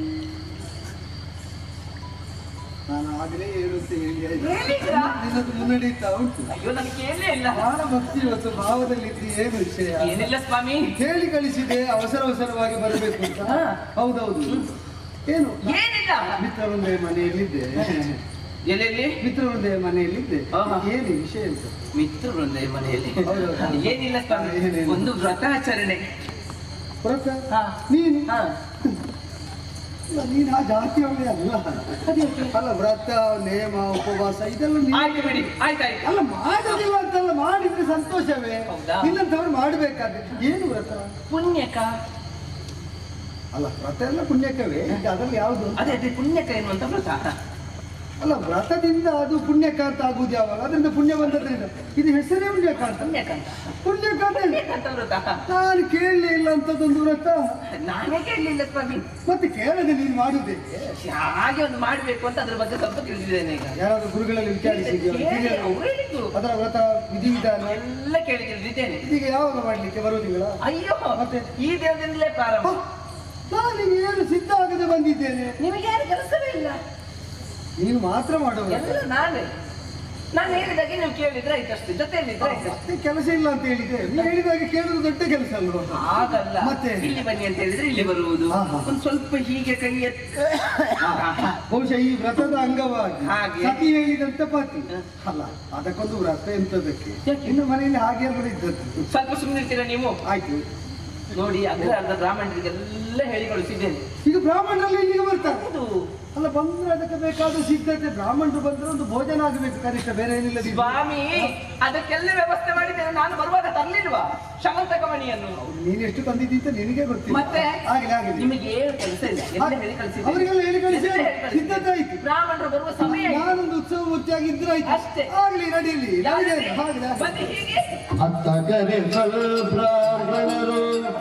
ನಾನು ಆಗಲೇ ಹೇಳುತ್ತೆ ಹೇಳಿ ಆಯ್ತು. ಹೇಳಿದ್ರಾ? ನಿನ್ನದು ಮುನ್ನಡೀತಾ ಉಂಟು ಅಯ್ಯೋ ನನಗೆ ಕೇಳಲೇ ಇಲ್ಲ ಪ್ರಾಣ ಭಕ್ತಿ ಇವತ್ತು ಭಾವದಲ್ಲಿದ್ದು ಏನು ವಿಷಯ ಏನಿಲ್ಲ ಸ್ವಾಮಿ ಹೇಳಿ ಕಳಿಸಿದೆ ಅವಸರ ಅವಸರವಾಗಿ ಬರಬೇಕು ಅಂತ ಹಾ. ಹೌದೌದು ಏನು ಏನಿಲ್ಲ ಮಿತ್ರವೃಂದೇ ಮನೆಯಲ್ಲಿದ್ದೆ ಎಲ್ಲೆಲ್ಲಿ ಮಿತ್ರವೃಂದೇ ಮನೆಯಲ್ಲಿದ್ದೆ ಆಹಾ. ಏನು ವಿಷಯ ಅಂತ ಮಿತ್ರ ವೃಂದ ಮನೆಯಲ್ಲಿ ಹೌದೌದು. ಏನಿಲ್ಲ ಸ್ವಾಮಿ ಏನಿಲ್ಲ. ಒಂದು ವ್ರತಾಚರಣೆ ವ್ರತ ಹಾ. ನೀನು ಹಾ ಅಲ್ಲ, ನೀನು ಆ ಜಾತಿಯವಳೇ ಅಲ್ಲ ಅಲ್ಲ ವ್ರತ ನೇಮ ಉಪವಾಸ ಇದೆಲ್ಲ ನೀನು ಆಯ್ತು ಬಿಡಿ ಆಯ್ತಾಯ್ತು ಅಲ್ಲ ಮಾಡೋದಿಲ್ಲ ಅಂತಲ್ಲ ಮಾಡಿದ್ರೆ ಸಂತೋಷವೇ ಹೌದಾ? ನಿನ್ನಂತವ್ರು ಮಾಡ್ಬೇಕಾದ್ರೆ ಏನು ವ್ರತ ಪುಣ್ಯಕ ಅಲ್ಲ ವ್ರತ ಎಲ್ಲ ಪುಣ್ಯಕವೇ ಈಗ ಅದರಲ್ಲಿ ಯಾವುದು ಅದೇ ಅದೇ ಪುಣ್ಯಕ ಎನ್ನುವಂತ ವ್ರತ ಅಲ್ಲ ವ್ರತದಿಂದ ಅದು ಪುಣ್ಯಕಾಂತ ಆಗುದು ಯಾವಾಗ ಅದರಿಂದ ಪುಣ್ಯ ಬಂದದ್ರಿಂದ ಇದು ಹೆಸರೇ ಪುಣ್ಯಕಾಂತ ಪುಣ್ಯಕಂತ ಪುಣ್ಯಕಾಂತ ಹೇಳಿ. ಪುಣ್ಯಕಂತ ವ್ರತ ನಾನು ಕೇಳಲೇ ಇಲ್ಲ ಅಂತದೊಂದು ವ್ರತ ನಾನೇ ಕೇಳಲಿಲ್ಲ ಸ್ವಾಮಿ ಮತ್ತೆ ಕೇಳದೆ ನೀನು ಮಾಡುದೇ ಹಾಗೆ ಒಂದು ಮಾಡ್ಬೇಕು ಅಂತ ಅದ್ರ ಬಗ್ಗೆ ಸ್ವಲ್ಪ ತಿಳಿದಿದ್ದೇನೆ ಈಗ ಯಾರಾದ್ರೂ ಗುರುಗಳಲ್ಲಿ ವಿಚಾರಿಸಿದ್ಯೋ ಕೇಳಿ, ಅವ್ರು ಹೇಳಿದ್ದು ಅದರ ವ್ರತ ವಿಧಿವಿಧಾನ ಎಲ್ಲ ಕೇಳಿ ತಿಳಿದಿದ್ದೇನೆ ಇದೀಗ ಯಾವಾಗ ಮಾಡ್ಲಿಕ್ಕೆ ಬರುವುದಿಲ್ಲ ಅಯ್ಯೋ ಮತ್ತೆ? ಈ ದಿನದಿಂದಲೇ ಪ್ರಾರಂಭ ನಾನೀಗ ಏನು ಸಿದ್ಧ ಆಗದೆ ಬಂದಿದ್ದೇನೆ ನಿಮಗೆ ಯಾರು ಕೆಲಸವೇ ಇಲ್ಲ ನೀನು ಮಾತ್ರ ಮಾಡುವ ಎಲ್ಲ ನಾನೇ ನಾನು ಹೇಳಿದಾಗೆ ನೀವು ಕೇಳಿದ್ರೆ ಆಯ್ತಷ್ಟೇ ಜೊತೆಯಲ್ಲಿದ್ರೆ ಆಯ್ತಷ್ಟೇ ಮತ್ತೆ ಕೆಲಸ ಇಲ್ಲ ಅಂತ ಹೇಳಿದೆ ನೀನು ಹೇಳಿದಾಗೆ ಕೇಳುದು ದೊಡ್ಡ ಕೆಲಸ ಅಲ್ವಾ ಆಗಲ್ಲ ಮತ್ತೆ? ಇಲ್ಲಿ ಬನ್ನಿ ಅಂತ ಹೇಳಿದ್ರೆ ಇಲ್ಲಿ ಬರುವುದು ಹಾ, ಹಾ. ಒಂದು ಸ್ವಲ್ಪ ಹೀಗೆ ಕೈ ಎತ್ತ ಬಹುಶಃ ಈ ವ್ರತದ ಅಂಗವಾಗಿ ಹಾಗೆ. ಸತಿ ಹೇಳಿದಂತ ಪತಿ ಅಲ್ಲ ಅದಕ್ಕೊಂದು ವ್ರತ ಎಂತದಕ್ಕೆ ಯಾಕೆ? ಇನ್ನು ಮನೆಯಲ್ಲಿ ಹಾಗೆ ಕೂಡ ಇದ್ದದ್ದು ಸ್ವಲ್ಪ ಸುಮ್ಮನಿರ್ತೀರಾ ನೀವು ಆಯ್ತು ನೋಡಿ ಅಗ್ರಹಾರದ ಬ್ರಾಹ್ಮಣರಿಗೆಲ್ಲ ಹೇಳಿ ಕಳಿಸಿದ್ದೇನೆ ಈಗ ಬ್ರಾಹ್ಮಣರಲ್ಲಿ ಇಲ್ಲಿಗೆ ಬರ್ತಾರೆ ಹೌದು ಅಲ್ಲ ಬಂದ್ರೆ ಅದಕ್ಕೆ ಬೇಕಾದ ಸಿದ್ಧತೆ ಬ್ರಾಹ್ಮಣರು ಬಂದ್ರೆ ಒಂದು ಭೋಜನ ಆಗಬೇಕು ಕನಿಷ್ಠ ಬೇರೆ ಏನಿಲ್ಲ ಇದು. ಸ್ವಾಮಿ ಅದಕ್ಕೆಲ್ಲ ವ್ಯವಸ್ಥೆ ಮಾಡಿದ್ದೇನೆ ನಾನು ಬರುವಾಗ ತರ್ಲಿಲ್ವಾ ಶಮಂತಕ ಮಣಿಯನ್ನು ನೀನು ಎಷ್ಟು ತಂದಿದ್ದಿ ಅಂತ ನಿನಗೆ ಗೊತ್ತಿಲ್ಲ ಮತ್ತೆ ಆಗಲಿ ಆಗಲಿ ನಿಮಗೆ ಏನು ಕೆಲಸ ಇಲ್ಲ ಎಲ್ಲ ಹೇಳಿ ಕಳಿಸಿದ್ದೇನೆ ಅವರಿಗೆಲ್ಲ ಹೇಳಿ ಕಳಿಸಿ ಎಲ್ಲ ಹೇಳಿ ಕಳಿಸಿದ್ದೇನೆ. ಸಿದ್ಧತೆ ಆಯ್ತು ಬ್ರಾಹ್ಮಣರು ಬರುವ ಸಮಯ ಇದೆ. ನಾನೊಂದು ಉತ್ಸವ ಮೂರ್ತಿಯಾಗಿ ಇದ್ರಾಯ್ತು ಅಷ್ಟೇ. ಆಗ್ಲಿ ನಡೀಲಿ ಯಾವ್ದು? ನಡೀಲಿ, ಆಗ್ಲಿ, ಆಗ್ಲಿ. ಬನ್ನಿ ಹೀಗೆ ಅತ್ತ ಕರೆ ಬ್ರಾಹ್ಮಣರು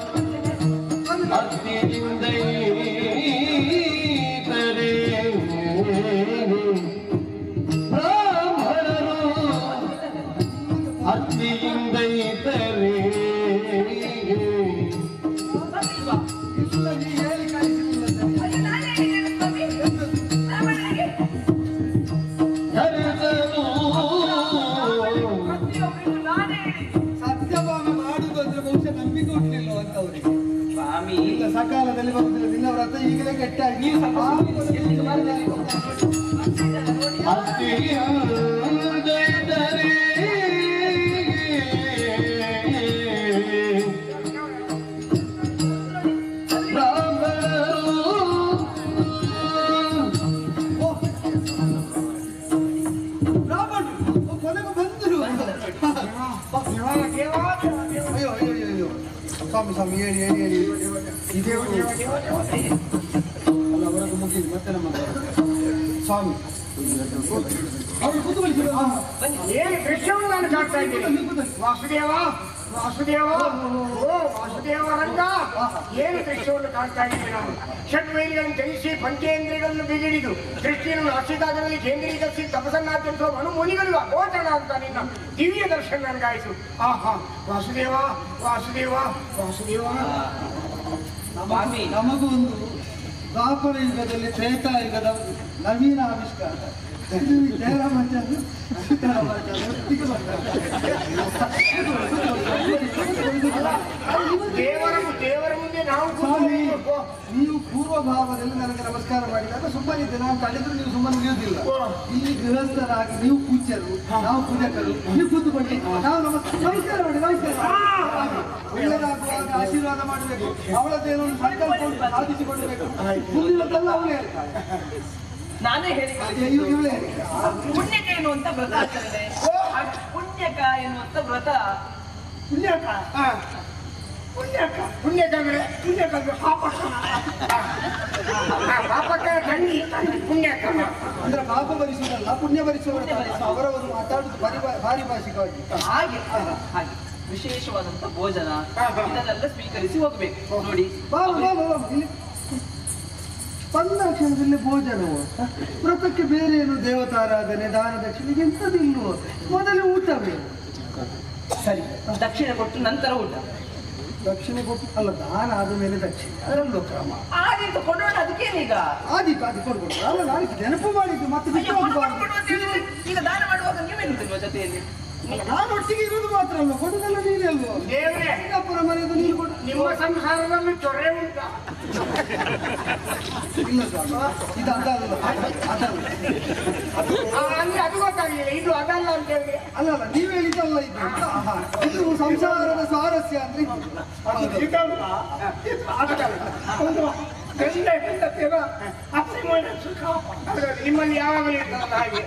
ಅತ್ತಿಯಿಂದ ಈತರೆ ಬ್ರಾಹ್ಮಣರು ಅತ್ತಿಯಿಂದ ಈತರೆ ಬನ್ನಿ ಬಾ. ಇಲ್ಲ, ನೀ ಹೇಳಿ ಕಳಿಸಿಲ್ಲ ಸರಿ. ಅಯ್ಯೋ, ನಾನೇ ಹೇಳಿದ್ದೇನೆ ಸ್ವಾಮಿ. ಬ್ರಾಹ್ಮಣರಿಗೆ ಕರೆದರು ಪ್ರತಿಯೊಬ್ಬರಿಗೂ ನಾನೇ ಹೇಳಿದ್ದು. ಸತ್ಯಭಾಮ ಮಾಡುದು ಅಂದ್ರೆ ಬಹುಶಃ ನಂಬಿಕೆ ಹುಟ್ಟಲಿಲ್ಲ ಅಂತ ಅವರಿಗೆ ಸ್ವಾಮಿ ಇಲ್ಲ ಸಕಾಲದಲ್ಲಿ ಬರುದಿಲ್ಲ ನಿನ್ನ ವ್ರತ ಈಗಲೇ ಕೆಟ್ಟ ನೀವು ಸ್ವಲ್ಪ ಸುಮ್ಮನೆ ಎಲ್ಲಿಗೆ ಬರದೆ ನೀವು. ನೋಡಿ. ಅತ್ತಿಯಿಂದ ಈತರೆ ಬ್ರಾಹ್ಮಣರು ಓ, ಕೊನೆಗೂ ಬಂದರು ಅಯ್ಯೋ ಅಯ್ಯೋ ಅಯ್ಯೋ ಅಯ್ಯೋ ಸ್ವಾಮಿ ಸ್ವಾಮಿ ಹೇಳಿ ಹೇಳಿ ಹೇಳಿ ಇದೇ ಅಲ್ಲ ಅವರದ್ದು ಮುಗಿದು ಮತ್ತೆ ನಮ್ಮ ಸ್ವಾಮಿ ಅವರು ಕೂತ್ಕೊಳ್ಳಿ ಏನು ದೃಶ್ಯವನ್ನು ನಾನು ಕಾಣ್ತಾ ಇದ್ದೀನಿ ವಾಸುದೇವ ವಾಸುದೇವ ಓ ವಾಸುದೇವ ರಂಗ ಏನು ದೃಶ್ಯವನ್ನು ಕಾಣ್ತಾ ಇದ್ದೀನಿ ನಾನು ಷಡ್ವೈರಿಗಳನ್ನು ಜಯಿಸಿ ಪಂಚೇಂದ್ರಿಯಗಳನ್ನು ಬಿಗಿಡಿದು ದೃಷ್ಟಿಯನ್ನು ನಾಸಿಕಾಗದಲ್ಲಿ ಕೇಂದ್ರೀಕರಿಸಿ ತಪಸನ್ನಾಚರಿಸುವ ಮನು ಮುನಿಗಳು ಅಗೋಚರ ಅಂತ ನಿನ್ನ ದಿವ್ಯ ದರ್ಶನ ನನಗಾಯಿತು ಆಹಾ ವಾಸುದೇವ ವಾಸುದೇವ ವಾಸುದೇವ ಸ್ವಾಮಿ ನಮಗೂ ಒಂದು ದ್ವಾಪರ ಯುಗದಲ್ಲಿ ತ್ರೇತಾಯುಗದ ನವೀನ ಆವಿಷ್ಕಾರ ಇದು ಜಯರಾಮಾಚಾರ್ಯ ಸೀತಾರಾಮಾಚಾರ್ಯ ಒಟ್ಟಿಗೆ ದೇವರ ದೇವರ ಮುಂದೆ ನಾವು ಸ್ವಾಮಿ ಕೂತ್ಕೊಂಡು ನೀವು ಪೂರ್ವ ಭಾವದಲ್ಲಿ ನನಗೆ ನಮಸ್ಕಾರ ಮಾಡಿದಾಗ ಸುಮ್ಮನಿದ್ದೆ ನಾನು ತಡೆದ್ರು ನೀವು ಸುಮ್ಮನೆ ಉಳಿಯುವುದಿಲ್ಲ ಇಲ್ಲಿ ಗೃಹಸ್ಥರಾಗಿ ನೀವು ಪೂಜ್ಯರು ನಾವು ಪೂಜಕರು ನೀವು ಕೂತ್ಕೊಳ್ಳಿ ನಾವು ನಮಸ್ಕಾರ ನಮಸ್ಕಾರ ಮಾಡಿ ನಮಸ್ಕಾರ ಒಳ್ಳೆಯದಾಗುವಾಗ ಆಶೀರ್ವಾದ ಮಾಡಬೇಕು ಅವಳದ್ದೇನೋ ಒಂದು ಸಂಕಲ್ಪ ಉಂಟು, ಸಾಧಿಸಿಕೊಳ್ಬೇಕು ಮುಂದಿನದೆಲ್ಲ ಅವಳೇ ಹೇಳ್ತಾಳೆ ನಾನೇ ಹೇಳಿ ಅದೇ ಇವ್- ಇವಳೇ ಹೇಳ್ತಾಳೆ. ಪುಣ್ಯಕ ಎನ್ನುವಂತ ವ್ರತ ಆಚರಣೆ ಆ ಪುಣ್ಯಕ ಎನ್ನುವಂತ ವ್ರತ ಪುಣ್ಯಕ ಹಾ. ಪುಣ್ಯಕ ಪುಣ್ಯಕ ಅಂದ್ರೆ ಪುಣ್ಯಕ ಅಂದ್ರೆ ಪಾಪಕ ಆ, ಪಾಪಕ ತಂಗಿ ಪುಣ್ಯಕ ಅಂದ್ರೆ ಪಾಪ ಭರಿಸುವುದಲ್ಲ ಪುಣ್ಯ ಭರಿಸುವವರು ಅವರವರು ಮಾತಾಡುದು ಭಾರಿ ಭಾರಿ ಭಾಷಿಕವಾಗಿ ಹಾಗೆ ಹಾಗೆ ವಿಶೇಷವಾದಂತ ಭೋಜನ ಇದನ್ನೆಲ್ಲ ಸ್ವೀಕರಿಸಿ ಹೋಗ್ಬೇಕು ನೋಡಿ ಬಾ ಬಾ ಬಾ ಬಾ, ಇಲ್ಲಿ ಬಂದ ಕ್ಷಣದಲ್ಲಿ ಭೋಜನವು ವ್ರತಕ್ಕೆ ಬೇರೆ ಏನು ದೇವತಾರಾಧನೆ ದಾನ ದಕ್ಷಿಣೆಗೆ ಎಂಥದಿಲ್ವೋ ಮೊದಲು ಊಟವೇ ಸರಿ ದಕ್ಷಿಣ ಕೊಟ್ಟು ನಂತರ ಊಟ ದಕ್ಷಿಣೆ ಕೊಟ್ಟು ಅಲ್ಲ ದಾನ ಆದ ಮೇಲೆ ದಕ್ಷಿಣೆ ಅದರಲ್ಲೂ ಕ್ರಮ ಆದೀತು ಕೊಡೋಣ ಅದಕ್ಕೇನೀಗ ಆದೀತು ಅದು ಕೊಡ್ಬೋದು ಅಲ್ಲ ನಾನು ನೆನಪು ಮಾಡಿದ್ದು ಮತ್ತೆ ಬಿಟ್ಟು ಅಯ್ಯೋ, ಕೊಡು, ಹೋಗಬಾರ್ದು. ಕೊಡು, ಕೊಡು ಅಂತ ಹೇಳಿದ್ರೆ ಈಗ ದಾನ ಮಾಡುವಾಗ ನೀವೇನಿಲ್ವ ಜೊತೆಯಲ್ಲಿ ನಾನು ಒಟ್ಟಿಗೆ ಇರುವುದು ಮಾತ್ರ ಅಲ್ಲ ಕೊಡುದಲ್ಲ ನೀನೇ ಅಲ್ವೋ ದೇವ್ರೆ ಚಿಕ್ಕಪ್ಪನ ಮನೆಯದು ನೀನು ಕೊಡು ನಿಮ್ಮ ಸಂಸಾರದಲ್ಲಿ ಚೊರೆ ಉಂಟಾ ಇಲ್ಲ ಸ್ವಾಮಿ ಇದು ಅದಲ್ಲ ಅದಲ್ಲ ಆ, ಅಲ್ಲಿ ಅದು ಗೊತ್ತಾಗಲಿಲ್ಲ ಇದು ಅದಲ್ಲ ಅಂತ ಹೇಳಿದ್ರೆ ಅಲ್ಲ ಅಲ್ಲ ನೀವು ಹೇಳಿದ್ದಲ್ಲ ಇದು ಆಹಾ. ಇದು ಸಂಸಾರದ ಸ್ವಾರಸ್ಯ ಅಂದ್ರೆ ಇದು. ಹೌದು. ಇದಲ್ಲ ಇದು ಅದಲ್ಲ ಒಂದು ಗಂಡ ಹೆಂಡತಿಯರ ಅಪ್ಪಿಮನ ಸುಖ ಅದರಲ್ಲಿ ನಿಮ್ಮಲ್ಲಿ ಯಾವಾಗಲೂ ಇರ್ತದಲ್ಲ ಹಾಗೆ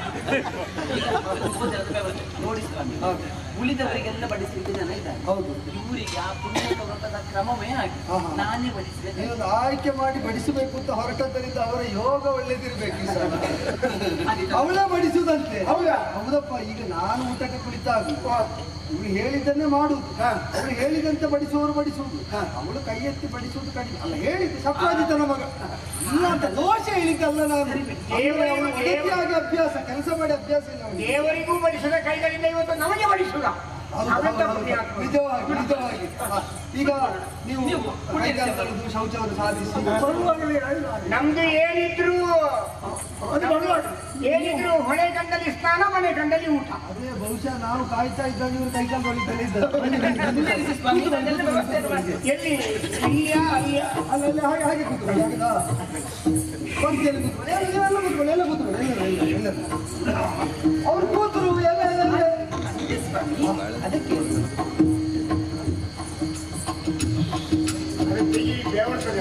ಭೋಜನದ ವ್ಯವಸ್ಥೆ ನೋಡಿ ಸ್ವಾಮಿ ಹೌದು. ಉಳಿದವರಿಗೆಲ್ಲ ಬಡಿಸಲಿಕ್ಕೆ ಜನ ಇದ್ದಾರೆ ಹೌದು ಇವರಿಗೆ ಆ ಪುಣ್ಯಕ ವ್ರತದ ಕ್ರಮವೇ ಹಾಗೆ ಆಹಾ. ನಾನೇ ಬಡಿಸಿದೆ ನೀವೊಂದು ಆಯ್ಕೆ ಮಾಡಿ ಬಡಿಸಬೇಕು ಅಂತ ಹೊರಟದ್ದರಿಂದ ಅವರ ಯೋಗ ಒಳ್ಳೇದಿರ್ಬೇಕು ಈ ಸಲ. ಅವಳೇ ಬಡಿಸುದಂತೆ ಹೌದಾ? ಹೌದಪ್ಪ ಈಗ ನಾನು ಊಟಕ್ಕೆ ಕುಳಿತಾಗ ಇವ್ರು ಹೇಳಿದ್ದನ್ನೇ ಮಾಡುದು ಅವ್ರು ಹೇಳಿದಂತೆ ಬಡಿಸುವವರು ಬಡಿಸುವುದು ಅವಳು ಕೈ ಎತ್ತಿ ಬಡಿಸುವುದು ಕಡಿಮೆ ಅಲ್ಲ ಹೇಳಿದ್ದು ಸಪ್ಪಾದಿತನ ಮಗ ಇಲ್ಲ ಅಂತ ದೋಷ ಹೇಳಿದ್ದಲ್ಲ ನಾನು ಅಂದ್ರೆ ಅವಳು ಒಡತಿಯಾಗಿ ಅಭ್ಯಾಸ ಕೆಲಸ ಮಾಡಿ ಅಭ್ಯಾಸ ಇಲ್ಲ ಅವನಿಗೆ. ದೇವರಿಗೂ ಬಡಿಸಿದ ಕೈಗಳಿಂದ ಇವತ್ತು ನಮಗೆ ಬಡಿಸುದ ಹೌದು, ಅವೆಂತ ಹೌದು, ಪುಣ್ಯ ಹೌದು. ನಿಜವಾಗಿ ನಿಜವಾಗಿ ಹ. ಈಗ ನೀವು ನೀವು ಕೈಕಾಲು ತೊಳೆದು ಶೌಚವನ್ನು ಸಾಧಿಸಿ ನಮ್ದು ಏನಿದ್ರು ಅದು ಬರುವಾಡು. ಏನಿದ್ರು ಹೊಳೆ ಕಂಡಲ್ಲಿ ಸ್ನಾನ ಮನೆ ಕಂಡಲ್ಲಿ ಊಟ ಅದೇ ಬಹುಶಃ ನಾವು ಕಾಯ್ತಾ ಇದ್ದಾಗ ಇವರು ಕೈಕಾಲು ತೊಳಿತಾನೆ ಇದ್ದರು ಬನ್ನಿ, ಬನ್ನಿ, ಬನ್ನಿ. ಮುಂದುವರಿಸಿ ಸ್ವಾಮಿ ಇದನ್ನೆಲ್ಲ ವ್ಯವಸ್ಥೆಯನ್ನು ಮಾಡಿ ಎಲ್ಲಿ ಇಲ್ಲಿಯ ಅಲ್ಲಿಯ ಅಲ್ಲ ಅಲ್ಲಿ ಹಾಗೆ ಹಾಗೆ ಕೂತ್ಕೊಳ್ಳಿ ಹಾಗೆದಾ? ಪಂಕ್ತಿಯಲ್ಲಿ ಕೂತ್ಕೊಳ್ಳಿ ಎಲ್ಲ ನೀವೆಲ್ಲ ಕೂತ್ಕೊಳ್ಳಿ ಎಲ್ಲ ಕೂತ್ಕೊಳ್ಳಿ ಎಲ್ಲರೂ ಎಲ್ಲರೂ ಎಲ್ಲರೂ ಅವ್ರು ಕೂತರು ಎಲ್ಲ ಎಲ್ಲ ಎಲ್ಲ. ಅದಕ್ಕೆ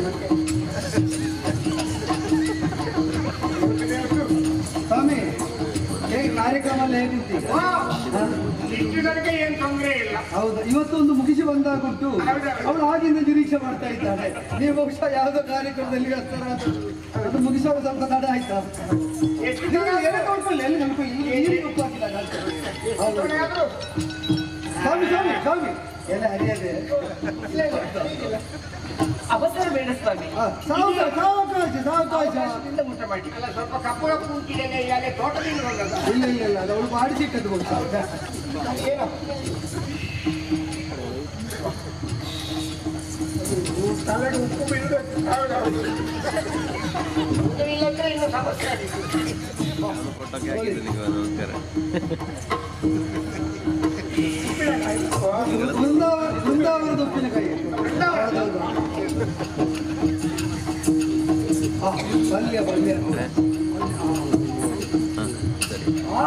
ಮತ್ತೆ ಸ್ವಾಮಿ ಹೇಗೆ ಕಾರ್ಯಕ್ರಮ ಎಲ್ಲ ಹೇಗುಂಟು ಈಗ? ಇಷ್ಟುಗಳಿಗೆ ಏನ್ ತೊಂದರೆ ಇಲ್ಲ ಹೌದು ಇವತ್ತೊಂದು ಮುಗಿಸಿ ಬಂದಾಗುಂಟು ಅವಳು ಆಗಿಂದ ನಿರೀಕ್ಷೆ ಮಾಡ್ತಾ ಇದ್ದಾಳೆ ನೀವು ಬಹುಶಃ ಯಾವುದೋ ಕಾರ್ಯಕ್ರಮದಲ್ಲಿ ವ್ಯಸ್ತರಾದ ಅದು ಮುಗಿಸುವಾಗ ಸ್ವಲ್ಪ ತಡ ಆಯ್ತಾ ಎಷ್ಟು ನೀವು ಎಲೆ ನೋಡ್ಕೊಳ್ಳಿ ಎಲ್ಲಿ ನೋಡ್ಕೊಳ್ಳಿ ಇಲ್ಲಿ ಏನು ತಪ್ಪು ಹಾಕಿಲ್ಲ ನಾನು. ಹೌದು. ಜನ ಆದ್ರೂ ಸ್ವಾಮಿ ಸ್ವಾಮಿ ಸ್ವಾಮಿ ಎಲೆ ಹರಿಯದೆ ಅವಸರ ಬೇಡ ಸ್ವಾಮಿ ಆ, ಸಾವಕಾಶ ಸಾವಕಾಶ ಸಾವಕಾಶ ಅವಕಾಶದಿಂದ ಊಟ ಮಾಡಿ ಅಲ್ಲ ಸ್ವಲ್ಪ ಕಪ್ಪು ಕಪ್ಪು ಉಂಟಿದ್ದೇನೆ ಈಗಾಗಲೇ ತೋಟದಿಂದ ಬಂದದ ಇಲ್ಲ ಇಲ್ಲ ಇಲ್ಲ ಅದು ಅವಳು ಮಾಡಿಸಿಟ್ಟದ್ದು ಬಹುಶಃ ಏನೋ ತಲೆಗೆ ಉಪ್ಪು ಬೀಳ್ಬೇಕು ಹೌದೌದು ಇದು ಇಲ್ಲಂದ್ರೆ ಇನ್ನು ಸಮಸ್ಯೆ ಆಗಿದೆ ಬೃಂದಾವನ ಬೃಂದಾವನದ ಉಪ್ಪಿನಕಾಯಿ ಹೌದೌದು. ಆ, ಪಲ್ಯ ಪಲ್ಯ ಆ,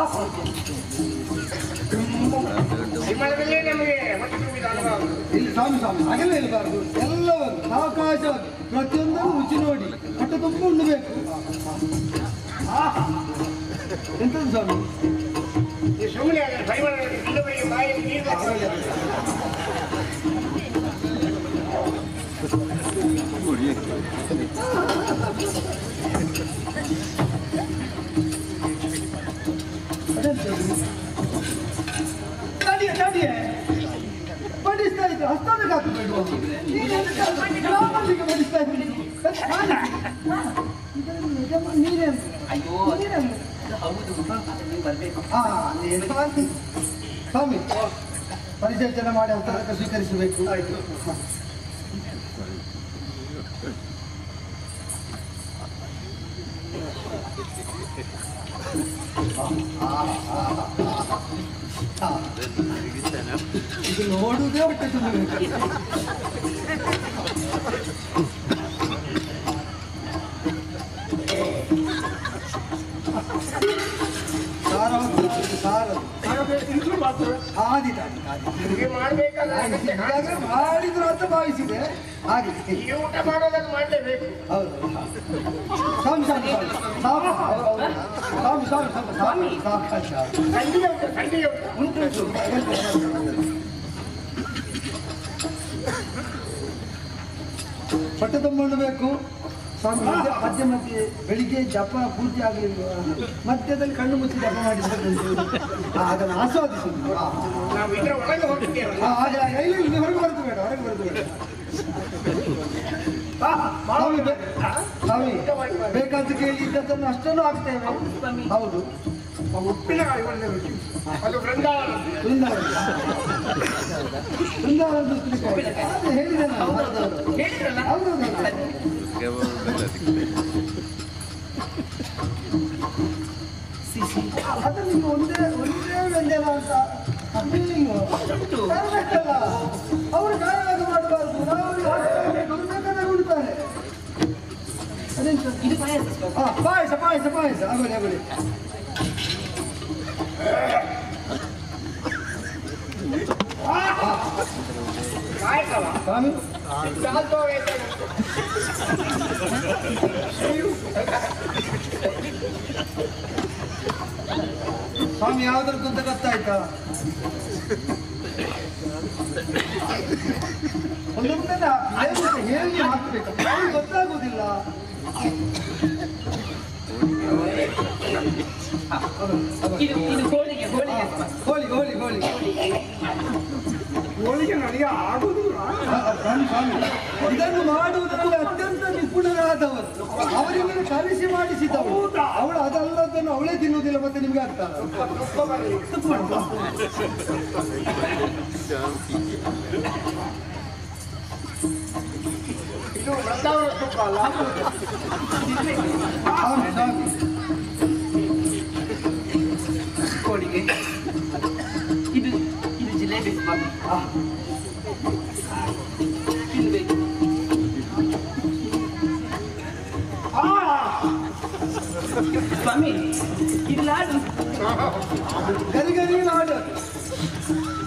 ಹಿಮಾಲಯದಲ್ಲೇ ನಮಗೆ ಹೊಟ್ಟೆ ತುಂಬಿದ ಅನುಭವ ಇಲ್ಲಿ ಸ್ವಾಮಿ ಸ್ವಾಮಿ ಹಾಗೆಲ್ಲ ಇರಬಾರ್ದು ಎಲ್ಲವನ್ನು ಸಾವಕಾಶವಾಗಿ ಪ್ರತಿಯೊಂದನ್ನು ರುಚಿ ನೋಡಿ ಹೊಟ್ಟೆ ತುಂಬ ಉಣ್ಣಬೇಕು ಆಹಾ. ಎಂತದ್ದು ಸ್ವಾಮಿ ಈ ಸುಮ್ಮನೆ ಅದನ್ನು ಪರಿಮಳದಲ್ಲಿ ಇನ್ನೊಬ್ಬರಿಗೆ ಬಾಯಲ್ಲಿ ನೀರು ಹಾಕಿ ಅದೆಂತದ್ದು? ತಡಿಯ ತಡಿಯ ಬಡಿಸ್ತಾ ಇದ್ದೆ ಹಸ್ತಕ್ಕೆ ಹಾಕಬೇಡುವ ಗ್ರಾಮಲ್ಲಿಗೆ ಬಡಿಸ್ತಾ ಇದ್ದೀನಿ ನೀನೇ ಅಯ್ಯೋ ನೀನೇ ಅದು ಹೌದು ಅದನ್ನು ಬರ್ಬೇಕು ಹಾ ನೀನು ಸ್ವಾಮಿ ಪರಿಚರ್ಚನೆ ಮಾಡಿ ಅವತಾರಕ ಸ್ವೀಕರಿಸಬೇಕು ಆಯ್ತು ಇದು ನೋಡುವುದೇ ಹೊಟ್ಟೆ ತುಂಬಬೇಕು ಸಾರವಂತ ಸಾರ ಆದಿತ ಹೀಗೆ ಮಾಡ್ಬೇಕಲ್ಲ ಅದಕ್ಕೆ ಹಾಗೆ ಮಾಡಿದ್ರು ಅಂತ ಭಾವಿಸಿದೆ ಹಾಗೆ ಈ ಊಟ ಮಾಡೋದನ್ನು ಮಾಡಲೇಬೇಕು ಹೌದು ಸ್ವಾಮಿ ಸ್ವಾಮಿ ಸ್ವಾಮಿ ಸ್ವಾಮಿ ಸ್ವಾಮಿ ಸ್ವಾಮಿ ಸ್ವಾಮಿ ಸಾವಕಾಶ ಸಂಡಿಗೆ ಉಂಟು ಸಂಡಿಗೆ ಉಂಟು ಉಂಟು ಹೊಟ್ಟೆ ತುಂಬಬೇಕು ಸ್ವಾಮಿ ಮಧ್ಯ ಮಧ್ಯ ಮಧ್ಯೆ ಬೆಳಿಗ್ಗೆ ಜಪ ಪೂರ್ತಿ ಆಗಲಿಲ್ಲ ಮಧ್ಯದಲ್ಲಿ ಕಣ್ಣು ಮುಚ್ಚಿ ಜಪ ಮಾಡಿದ್ದು ಅದನ್ನು ಆಸ್ವಾದಿಸುದು ಆ, ನಾವು ಇದರ ಒಳಗೆ ಹೋಗಿದ್ದೇವಲ್ಲ ಆ, ಹಾಗೆ ಹಾಗೆ ಇಲ್ಲ ಇಲ್ಲಿ ಹೊರಗೆ ಬರೋದು ಬೇಡ ಹೊರಗೆ ಬರೋದು ಬೇಡ ಆ, ಸ್ವಾಮಿ ಬೇ- ಸ್ವಾಮಿ ಬೇಕಂತ ಕೇಳಿದ್ದನ್ನು ಅಷ್ಟನ್ನು ಆಗ್ತೇವೆ ಹೌದು ಉಪ್ಪಿನಕಾಯಿ ಒಳ್ಳೆ ರುಚಿ ಅದು ಬೃಂದಾವನ ಬೃಂದಾವನ ಬೃಂದಾವನದ ಉಪ್ಪಿನಕಾಯಿ. ಅದೇ ಹೇಳಿದೆ ನಾನು. ಹೌದೌದು. ಹೇಳಿದ್ರಲ್ಲ ಹೌದೌದು. ಅದು ನಿಮ್ಮ ಒಂದೇ ಒಂದೇ ವ್ಯಂಜನ ಅಂತ ಫೀಲಿಂಗ್ ತರಬೇಕಲ್ಲ ಅವರು ಗಾಯವಾಗ ಮಾಡಬಾರ್ದು ನಾವು ಅವ್ರಿಗೆ ಬೇಕಾದಾಗ ಉಳ್ತಾರೆ ಅದೆಂತ ಇದು ಪಾಯಸ ಸ್ವಾಮಿ. ಆ, ಪಾಯಸ ಪಾಯಸ ಪಾಯಸ ಆಗಲಿ ಆಗಲಿ ಕಾಯ್ಕವ ಸ್ವಾಮಿ ಚಾಲ್ತೋ ವೇದ ಸ್ವಾಮಿ ಯಾವ್ದ್ರದ್ದು ಅಂತ ಗೊತ್ತಾಯ್ತಾ ಒಂದೊಂದೇ ಹೇಗೆ ಹಾಕ್ಬೇಕು ಅವ್ರಿಗೆ ಗೊತ್ತಾಗುದಿಲ್ಲ ಇದು ಇದು ಹೋಳಿಗೆ ಹೋಳಿಗೆ ಸ್ವಾಮಿ. ಹೋಳಿ ಹೋಳಿ ಹೋಳಿ ಹೋಳಿಗೆ ನನಗೆ ಆಗುದಿಲ್ಲ ಸ್ವಾಮಿ ಸ್ವಾಮಿ ಇದನ್ನು ಮಾಡುವುದರಲ್ಲಿ ಅತ್ಯಂತ ನಿಪುಣರಾದವರು ಅವರಿಗೆ ಕರೆಸಿ ಮಾಡಿಸಿದವರು ಅವಳು ಅದಲ್ಲದನ್ನು ಅವಳೇ ತಿನ್ನುವುದಿಲ್ಲ ಮತ್ತೆ ನಿಮ್ಗೆ ಆಗ್ತಾರ ಇದು ಬೃಂದಾವನ ತುಪ್ಪ ಅಲ್ಲ ಸ್ವಾಮಿ ಸ್ವಾಮಿ ಹೋಳಿಗೆ ಇದು ಇದು ಜಿಲೇಬಿ ಸ್ವಾಮಿ ಆ, ತಿನ್ಬೇಕು ಸ್ವಾಮಿ ಇದು ಲಾಡು ಗರಿ ಗರಿ ನಾಡು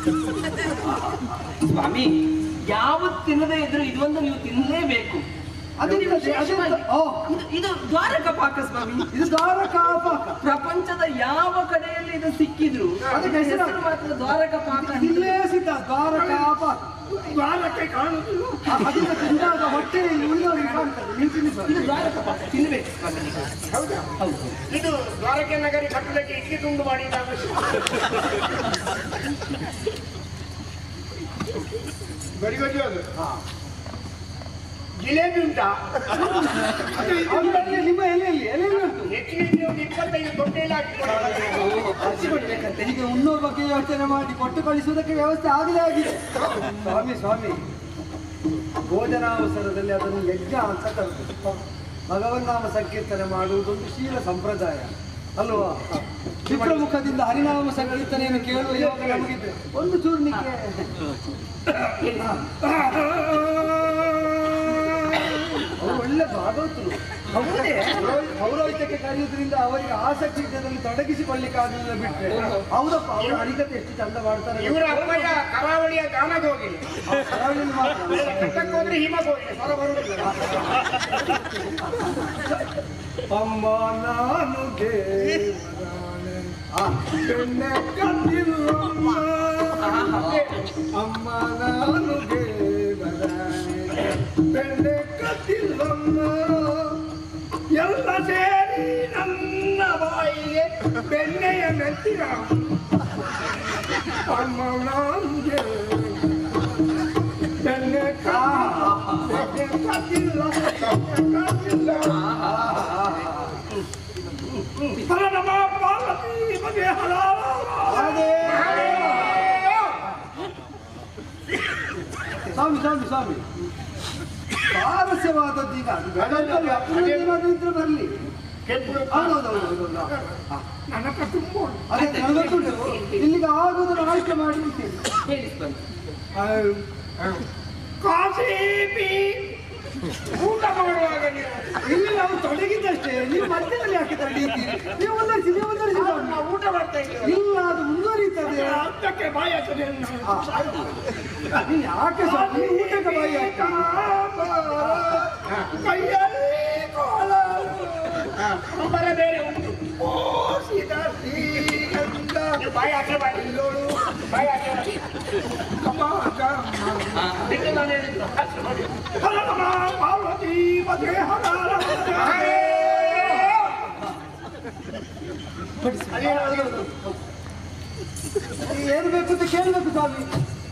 ಸ್ವಾಮಿ ಯಾವತ್ತು ತಿನ್ನದೇ ಇದ್ರು ಇದೊಂದು ನೀವು ತಿನ್ನಲೇಬೇಕು ಅದೆಂತ- ಇದು ವಿಶೇಷವಾಗಿ- ಅದೆಂತ- ಓ. ಇದು- ಇದು ದ್ವಾರಕ ಪಾಕ ಸ್ವಾಮಿ ಇದು ದ್ವಾರಕ ಪಾಕ ಪ್ರಪಂಚದ ಯಾವ ಕಡೆಯಲ್ಲಿ ಇದು ಸಿಕ್ಕಿದ್ರು ಅದಕ್ಕೆ ಹೆಸರು- ಹೆಸರು ಮಾತ್ರ ದ್ವಾರಕ ಪಾಕ ಅಂತ. ಇಲ್ಲೇ ಸಿದ್ಧ ದ್ವಾರಕ ಪಾಕ ದ್ವಾರಕ್ಕೆ ಕಾಣುವುದಿಲ್ಲ ಅದನ್ನ ತಿಂದಾಗ ಹೊಟ್ಟೆಯಲ್ಲಿ ಉಳಿದವರಿಗೆ ಕಾಣ್ತದೆ ನೀವು ತಿನ್ನಿಸುವ ಇದು ದ್ವಾರಕ ಪಾಕ ತಿನ್ಬೇಕು ಸ್ವಾಮಿ ನೀವು. ಹೌದಾ ಇದು ದ್ವಾರಕೆ ನಗರಿ ಕಟ್ಟಡಕ್ಕೆ ಇಡ್ಲಿ ತುಂಡು ಮಾಡಿದಾಗ ಬರಿಗಜ್ಜು ಅದು ಜಿಲೇಬಿ ಉಂಟಾ ಅದು ಇದು ಅವರಲ್ಲಿ ನಿಮ್ಮ ಎಲೆಯಲ್ಲಿ ಎಲೆಯಲ್ಲಿ ಉಂಟು ಹೆಚ್ಚಿಗೆ ಇದ್ರೆ ಒಂದು ಇಪ್ಪತ್ತೈದು ತೊಟ್ಟೆಯಲ್ಲಿ ಹಾಕಿಕೊಳ್ಳೋದು ಹಂಚಿಕೊಡ್ಬೇಕಂತೆ ಈಗ ಉಣ್ಣೋ ಬಗ್ಗೆ ಯೋಚನೆ ಮಾಡಿ ಕೊಟ್ಟು ಕಳಿಸುವುದಕ್ಕೆ ವ್ಯವಸ್ಥೆ ಆಗಲೇ ಆಗಿದೆ ಸ್ವಾಮಿ ಸ್ವಾಮಿ ಭೋಜನಾವಸರದಲ್ಲಿ ಅದನ್ನು ಯಜ್ಞ ಅಂತ ಕರೆದು ಭಗವನ್ನಾಮ ಸಂಕೀರ್ತನೆ ಮಾಡುವುದೊಂದು ಶೀಲ ಸಂಪ್ರದಾಯ ಅಲ್ವಾ ವಿಪ್ರಮುಖದಿಂದ ಹರಿನಾಮ ಸಂಕೀರ್ತನೆಯನ್ನು ಕೇಳುವ ಯೋಗ ನಮಗಿದ್ರೆ ಒಂದು ಚೂರ್ಣಿಕೆ ಅವರು ಒಳ್ಳೆ ಭಾಗವತರು ಹೌದೇ? ಪೌರೋಹಿ- ಪೌರೋಹಿತ್ಯಕ್ಕೆ ಕರೆಯುವುದರಿಂದ ಅವರಿಗೆ ಆಸಕ್ತಿ ಇದರಲ್ಲಿ ತೊಡಗಿಸಿಕೊಳ್ಳಿಕ್ಕಾಗಲಿಲ್ಲ ಬಿಟ್ರೆ ಹೌದಪ್ಪ ಅವರ ಹರಿಕತೆ ಎಷ್ಟು ಚಂದ ಮಾಡ್ತಾರೆ ಇವರ ಅಪ್ಪಯ್ಯ ಕರಾವಳಿಯ ಗಾನಗೆ ಹೋಗಿಲ್ಲ ಕರಾವಳಿಯಲ್ಲಿ ಮಾತ್ರ ಬೆಟ್ಟಕ್ಕೆ ಹೋದ್ರೆ ಹಿಮಕ್ಕೆ ಹೋಗಿಲ್ಲ ಸ್ವರ ಬರುವುದಿಲ್ಲ ಅಮ್ಮ ನಾನು ದೇವರಾಣೆ. ಆ, ಬೆಣ್ಣೆ ಕದ್ದಿಲ್ಲಮ್ಮ. ಅಮ್ಮ ನಾನು ದೇವರಾಣೆ. ಬೆಣ್ಣೆ ಕದ್ದಿಲ್ಲಮ್ಮ. ಎಲ್ಲ ಸೇರಿ ನನ್ನ ಬಾಯಿಗೆ ಬೆಣ್ಣೆಯ ಮೆತ್ತಿನ ಅಮ್ಮ ನಾನು ದೇವರಾಣೆ. ಬೆಣ್ಣೆ ಕದ್ದಿಲ್ಲ. ಬೆಣ್ಣೆ ಕದ್ದಿಲ್ಲ. ಪರನಮ ಪಾರ್ವತಿ ಮಗೆ ಹಲಾಲ ಅದೇ. ಸ್ವಾಮಿ ಸ್ವಾಮಿ ಸ್ವಾಮಿ ಸ್ವಾರಸ್ಯವಾದದ್ದು ಈಗ ಅದು ಗದಗದಲ್ಲಿ ಅಪೂರ್ವವಾದ ಇದ್ರೆ ಬರಲಿ ಹೌದೌದು ನನ್ನ ಹತ್ರ ತುಂಬ ಉಂಟು. ಅದೇ ನನಗೆ ಗೊತ್ತುಂಟು ಇಲ್ಲಿಗೆ ಆಗುವುದನ್ನು ಆಯ್ಕೆ ಮಾಡಿ ಇರ್ತೇನೆ ಹೇಳಿ ಸ್ವಾಮಿ ಕಾಫಿ ಟೀ ಊಟ ಮಾಡುವಾಗ ನೀವು ಇಲ್ಲಿ ನಾವು ತೊಡಗಿದ್ದಷ್ಟೇ ನೀವು ಮಧ್ಯದಲ್ಲಿ ಯಾಕೆ ತಡೀತೀರಿ ನೀವು ಮುಂದುವರಿಸಿ ನೀವು ಮುಂದುವರಿಸಿ ಸ್ವಾಮಿ. ನಾವು ಊಟ ಮಾಡ್ತಾ ಇದ್ದೀವಿ ಇಲ್ಲ ಅದು ಮುಂದುವರಿಯುತ್ತದೆ ಅರ್ಥಕ್ಕೆ ಬಾಯಿ ಹಾಕದೆ ಆ, ನೀವು ಯಾಕೆ ಸ್ವಾಮಿ ನೀವು ಊಟಕ್ಕೆ ಬಾಯಿ ಹಾಕಿ ಕೈಯಲ್ಲಿ ಕೋಲ ಅಂಬರ ಬೇರೆ ಉಂಟು ಓ ಸೀತಾ ಶ್ರೀಗಂಧ ನೀವು ಬಾಯಿ ಹಾಕಿ ಬಾಯಿ ಇಲ್ಲೋಳು ಬಾಯಿ ಹಾಕಿ ಬಿಟ್ಟು ನಾನು ಹೇಳಿದ್ದು ಹರನಮ ಪಾರ್ವತಿ ಮದುವೆ ಹರ ಏನು ಬೇಕು ಅಂತ ಕೇಳಬೇಕು ಸ್ವಾಮಿ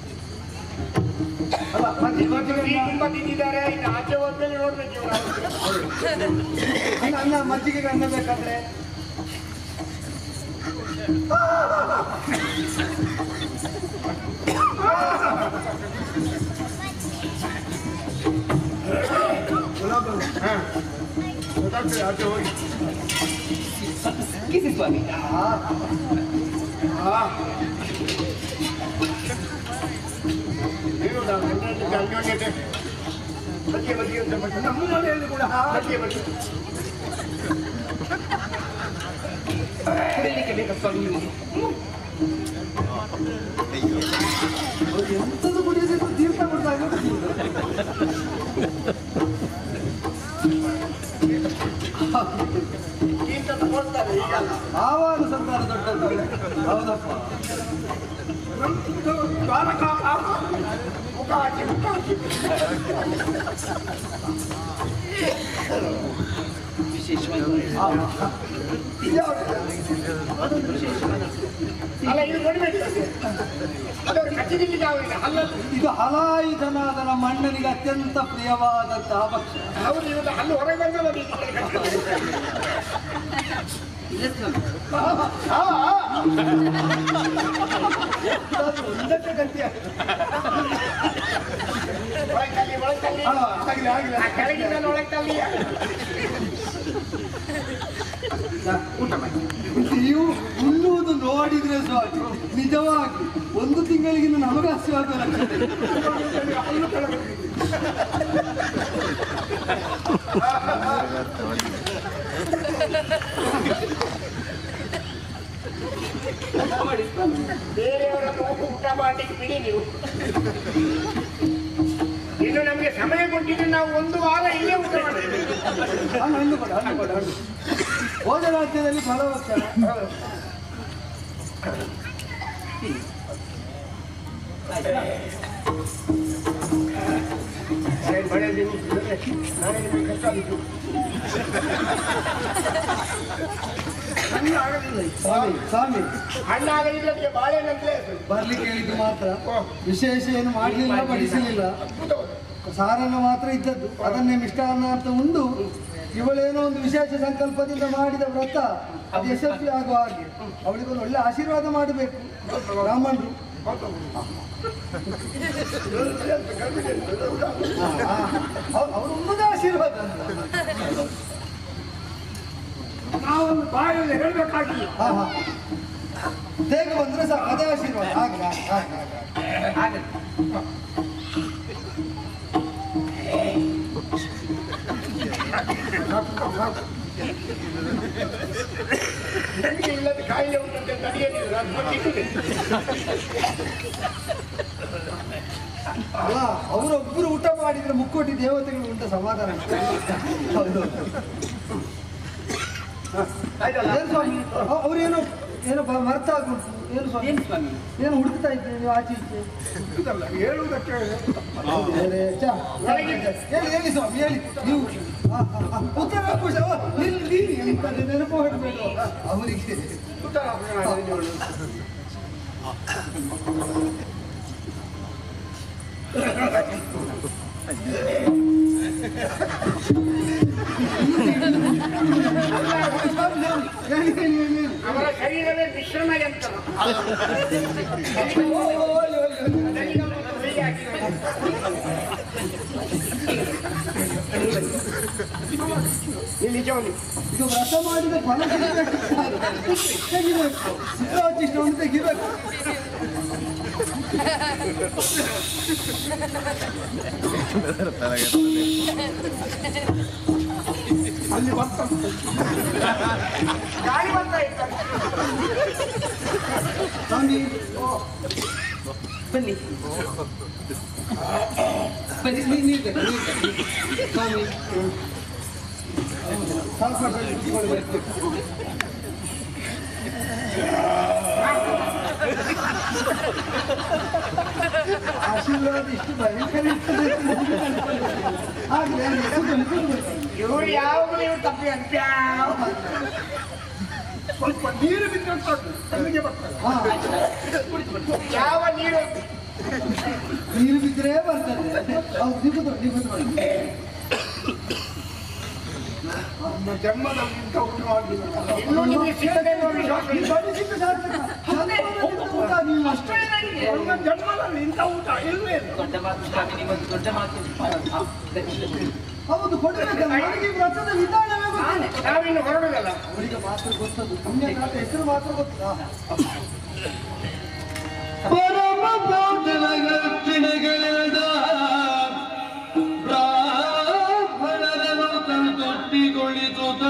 ಅಲ್ಲ ಮಜ್ಜಿ ಮಜ್ಜಿಗೆ ತುಂಬಾ ತಿಂದಿದ್ದಾರೆ ಇನ್ನು ಆಚೆ ಹೋದ್ಮೇಲೆ ನೋಡ್ಬೇಕು ಇವ್ರು. ಅನ್ನ ಅನ್ನ ಮಜ್ಜಿಗೆಗೆ ಅನ್ನ ಬೇಕಾದ್ರೆ ಗೊತ್ತಾಗ್ತದೆ ಆಚೆ ಹೋಗಿ ಕಿಸಿ ಸ್ವಾಮಿ ನೀವು ನಾವು ಗಂಡನಿಗೆ ಅನ್ಯೋನ್ಯತೆ ಬಗ್ಗೆ ಬಗ್ಗೆ ಅಂತ ಬಗ್ಗೆ ನಮ್ಮ ಮನೆಯಲ್ಲಿ ಕೂಡ ಬಗ್ಗೆ ಬಗ್ಗೆ ಕುಡಿಲಿಕ್ಕೆ ಬೇಕಾ ಸ್ವಾಮಿ ನಿಮಗೆ ಅವ್ರು ಎಂಥದ್ದು ಕುಡಿಯೋದಕ್ಕೂ ತೀರ್ಥ ಕೊಡ್ತಾ ಇರೋದು ಇಂಥ ಕೊಡ್ತಾರೆ ಈಗ ಆವಾಗ ಸಂತಾನ ದೊಡ್ಡದು ಹೌದಪ್ಪ ನಮ್ದು ದ್ವಾರಕ ಮುಖ ಹಾಕಿ ಮುಖ ಹಾಕಿ ವಿಶೇಷವಾಗಿ ಅಲ್ಲ ಇದು ನೋಡ್ಬೇಕು ಅದವ್ರು ಕಚ್ಚಿದಿಲ್ಲಿಗೆ ಅವರಿಗೆ ಹಲ್ಲಲ್ಲಿ ಇದು ಹಲಾಯುಧನಾದ ನಮ್ಮ ಅಣ್ಣನಿಗೆ ಅತ್ಯಂತ ಪ್ರಿಯವಾದಂತಹ ಭಕ್ಷ್ಯ ಹೌದು ಇವಾಗ ಹಲ್ಲು ಹೊರಗೆ ಬಂದಲ್ಲ ನೀವು ಇಲ್ಲ ಸ್ವಾಮಿ ಒಂದಕ್ಕೆ ಗಂಟೆ ಒಳಗೆ ತಲ್ಲಿ ಒಳಗೆ ತಲ್ಲಿ ಆಗಲಿ ಆಗಲಿ ಆ ಕೆಳಗಿಂದ ಒಳಗೆ ತಲ್ಲಿ ಊಟ ಮಾಡಿ ನೀವು ಉಣ್ಣುವುದು ನೋಡಿದ್ರೆ ಸ್ವಾಮಿ ನಿಜವಾಗಿ ಒಂದು ತಿಂಗಳಿಗಿಂತ ನಮಗೆ ಹಸಿವಾಗುವ ಲಕ್ಷಣ ಇದೆ. ಹಲ್ಲು ಕೆಳಗೆ ಮಾಡಿ ಸ್ವಾಮಿ ಬೇರೆಯವರನ್ನು ಊಟ ಮಾಡ್ಲಿಕ್ಕೆ ಬಿಡಿ ನೀವು ಇನ್ನು ಇನ್ನು ನಮಗೆ ಸಮಯ ಕೊಟ್ಟಿದ್ರೆ ನಾವು ಒಂದು ವಾರ ಇಲ್ಲೇ ಊಟ ಮಾಡ್ತೇವೆ ಹಣ್ಣು ಹಣ್ಣು ಕೊಡು ಹಣ್ಣು ಕೊಡು ಹಣ್ಣು ಭೋಜನಾಟ್ಯದಲ್ಲಿ ಫಲವಕ್ಷಣ ಮಳೆ ದಿನ ನಾಳೆ ನಿಮಗೆ ಕಷ್ಟ ಆಗುತ್ತೆ. ಹಣ್ಣು ಆಗಲಿಲ್ಲ ಈಗ. ಸ್ವಾಮಿ ಸ್ವಾಮಿ ಹಣ್ಣಾಗಲಿಲ್ಲಕ್ಕೆ ಬಾಳೆಹಣ್ಣಂತಲೇ ಹೆಸರು. ಬರ್ಲಿಕ್ಕೆ ಹೇಳಿದ್ದು ಮಾತ್ರ ವಿಶೇಷ ಏನು ಮಾಡಲಿಲ್ಲ ಬಡಿಸಲಿಲ್ಲ ಸಾರನ್ನು ಮಾತ್ರ ಇದ್ದದ್ದು ಅದನ್ನೇ ಮಿಷ್ಟಾನ್ನ ಅಂತ ಉಂಡು ಇವಳೇನೋ ಒಂದು ವಿಶೇಷ ಸಂಕಲ್ಪದಿಂದ ಮಾಡಿದ ವ್ರತ ಅದು ಯಶಸ್ವಿ ಆಗುವ ಹಾಗೆ ಅವಳಿಗೊಂದು ಒಳ್ಳೆ ಆಶೀರ್ವಾದ ಮಾಡಬೇಕು ಬ್ರಾಹ್ಮಣರು ಅವರು ಉಣ್ಣದ ಆಶೀರ್ವಾದ ನಾವೊಂದು ಬಾಯಲ್ಲಿ ಹೇಳಬೇಕಾಗಿಲ್ಲ ಹಾ ಹಾ ಬೇಗ ಬಂದ್ರೆ ಸಾಕು ಅದೇ ಆಶೀರ್ವಾದ ಹಾಗೆ ಹಾಗೆ ಹಾಗೆ ಹಾಗೆ ನನಗೆ ಇಲ್ಲದ ಕಾಯಿಲೆ ಉಂಟಂತೆ ತಡೆಯಲಿಲ್ಲ ಅದು ಕೊಟ್ಟಿದ್ದೆ. ಅಲ್ಲ ಅವರೊಬ್ಬರು ಊಟ ಮಾಡಿದ್ರೆ ಮುಕ್ಕೋಟಿ ದೇವತೆಗಳು ಉಂಟ ಸಮಾಧಾನ ಹೌದು ಏನು ಸ್ವಾಮಿ ಅವ್- ಅವ್ರೇನೋ ಏನೋ ಬ- ಮರ್ತ ಆಗ್ಬಿಡ್ತು ಏನು ಸ್ವಾಮಿ ಏನು ಸ್ವಾಮಿ ಏನು ಹುಡುಕ್ತಾ ಇದ್ದೆ ನೀವು ಆಚೆ ಈಚೆ ಇದಲ್ಲ, ಹೇಳುವುದಕ್ಕೆ ಬೇರೆ ಚಾ. ಹೇಳಿ ಹೇಳಿ ಸ್ವಾಮಿ ಹೇಳಿ ನೀವು ಆ, ಆ, ಆ, ಉತ್ತರ ಖುಷ ನಿಲ್ಲಿ ಎಂತದ್ದು ನೆನಪು ಹೊರಡಬೇಡ ಅವರಿಗೆ ಉತ್ತರ ಪ್ರಮಾಣದಲ್ಲಿ ಹೇಳಿ ಹೇಳಿ ಹೇಳಿ ಹೇಳಿ ಅವರ ಶರೀರವೇ ವಿಶ್ರಮ ಯಂತ್ರ ನಿಜವನು ಇದು ವ್ರತ ಮಾಡಿದ ಫಲ ಸಿಗಬೇಕು ತೆಗಿಬೇಕು ಸಿದ್ಧಾಚಿಷ್ಟವನ್ನು ತೆಗಿಬೇಕು ಅಲ್ಲಿ ಬರ್ತ ಗಾಳಿ ಬರ್ತಾ ಇತ್ತು ಸ್ವಾಮಿ ಬನ್ನಿ ಬನ್ನಿ ನೀ- ನೀರ್ ಬೇಕು, ನೀರ್ ಬೇಕು. ಸ್ವಾಮಿ ಸ್ವಲ್ಪ ಸ್ವಲ್ಪ ಇಟ್ಕೊಳ್ಬೇಕು. ಆಶೀರ್ವಾದ ಇಷ್ಟು ಭಯಂಕರ ಇರ್ತದೆ ಅಂತ ನಾನು ಅನ್ಕೊಂಡಿರ್ಲಿಲ್ಲ. ಆಗ್ಲಿ, ಆಗ್ಲಿ, ಕೂತ್ಕೊಳ್ಳಿ, ಕೂತ್ಕೊಳ್ಳಿ. ಇವರು ಯಾವಾಗಲೂ ಇವರು ತಪ್ಪಿ ಅಂತ್ಯಾವ ಸ್ವಲ್ಪ ನೀರು ಬಿದ್ದರೆ ಸಾಕು ಕಣ್ಣಿಗೆ ಬರ್ತದೆ ಹಾ, ಯಾವ ನೀರು ನೀರು ಬಿದ್ದರೆ ಬರ್ತದೆ ಹೌದು ನೀವು ಕೂತ್ಕೊಳ್ಳಿ, ನೀವು ಕೂತ್ಕೊಳ್ಳಿ. ನಮ್ಮ ಜನ್ಮದಲ್ಲಿ ಇಂಥ ಊಟ ಮಾಡಲಿಲ್ಲ ಇನ್ನೂ ನಿಮಗೆ ಸಿಗದೆ ನೋಡಿ ಈ ಬಡಿಸಿದ್ದು ಸಾರ್ಥಕ. ಚಂದನದಿಂದ ಊಟ ನೀವು ಅಷ್ಟೇ. ನನ್ನ ಜನ್ಮದಲ್ಲಿ ಇಂಥ ಊಟ ಇಲ್ವೇ ಇಲ್ಲ ದೊಡ್ಡ ಮಾತು ಸ್ವಾಮಿ ನಿಮ್ಮದು ದೊಡ್ಡ ಮಾತು ಹಾ, ಬನ್ನಿ. ಹೌದು ಕೊಡಬೇಕಲ್ಲ ನನಗೆ ಈ ವ್ರತದ ವಿಧಾನವೇ ಗೊತ್ತಿಲ್ಲ ನಾವಿನ್ನು ಹೊರಡುದಲ್ಲ ಅವರಿಗೆ ಮಾತ್ರ ಗೊತ್ತದು ಪುಣ್ಯಕಾಲ ಹೆಸರು ಮಾತ್ರ ಗೊತ್ತಾ ಪರಮ ಭೋಜನಗರ್ಚನೆಗಳಿಂದ ಬ್ರಾಹ್ಮಣರನ್ನು ಸಂತುಷ್ಟಿಗೊಳಿಸುತ್ತ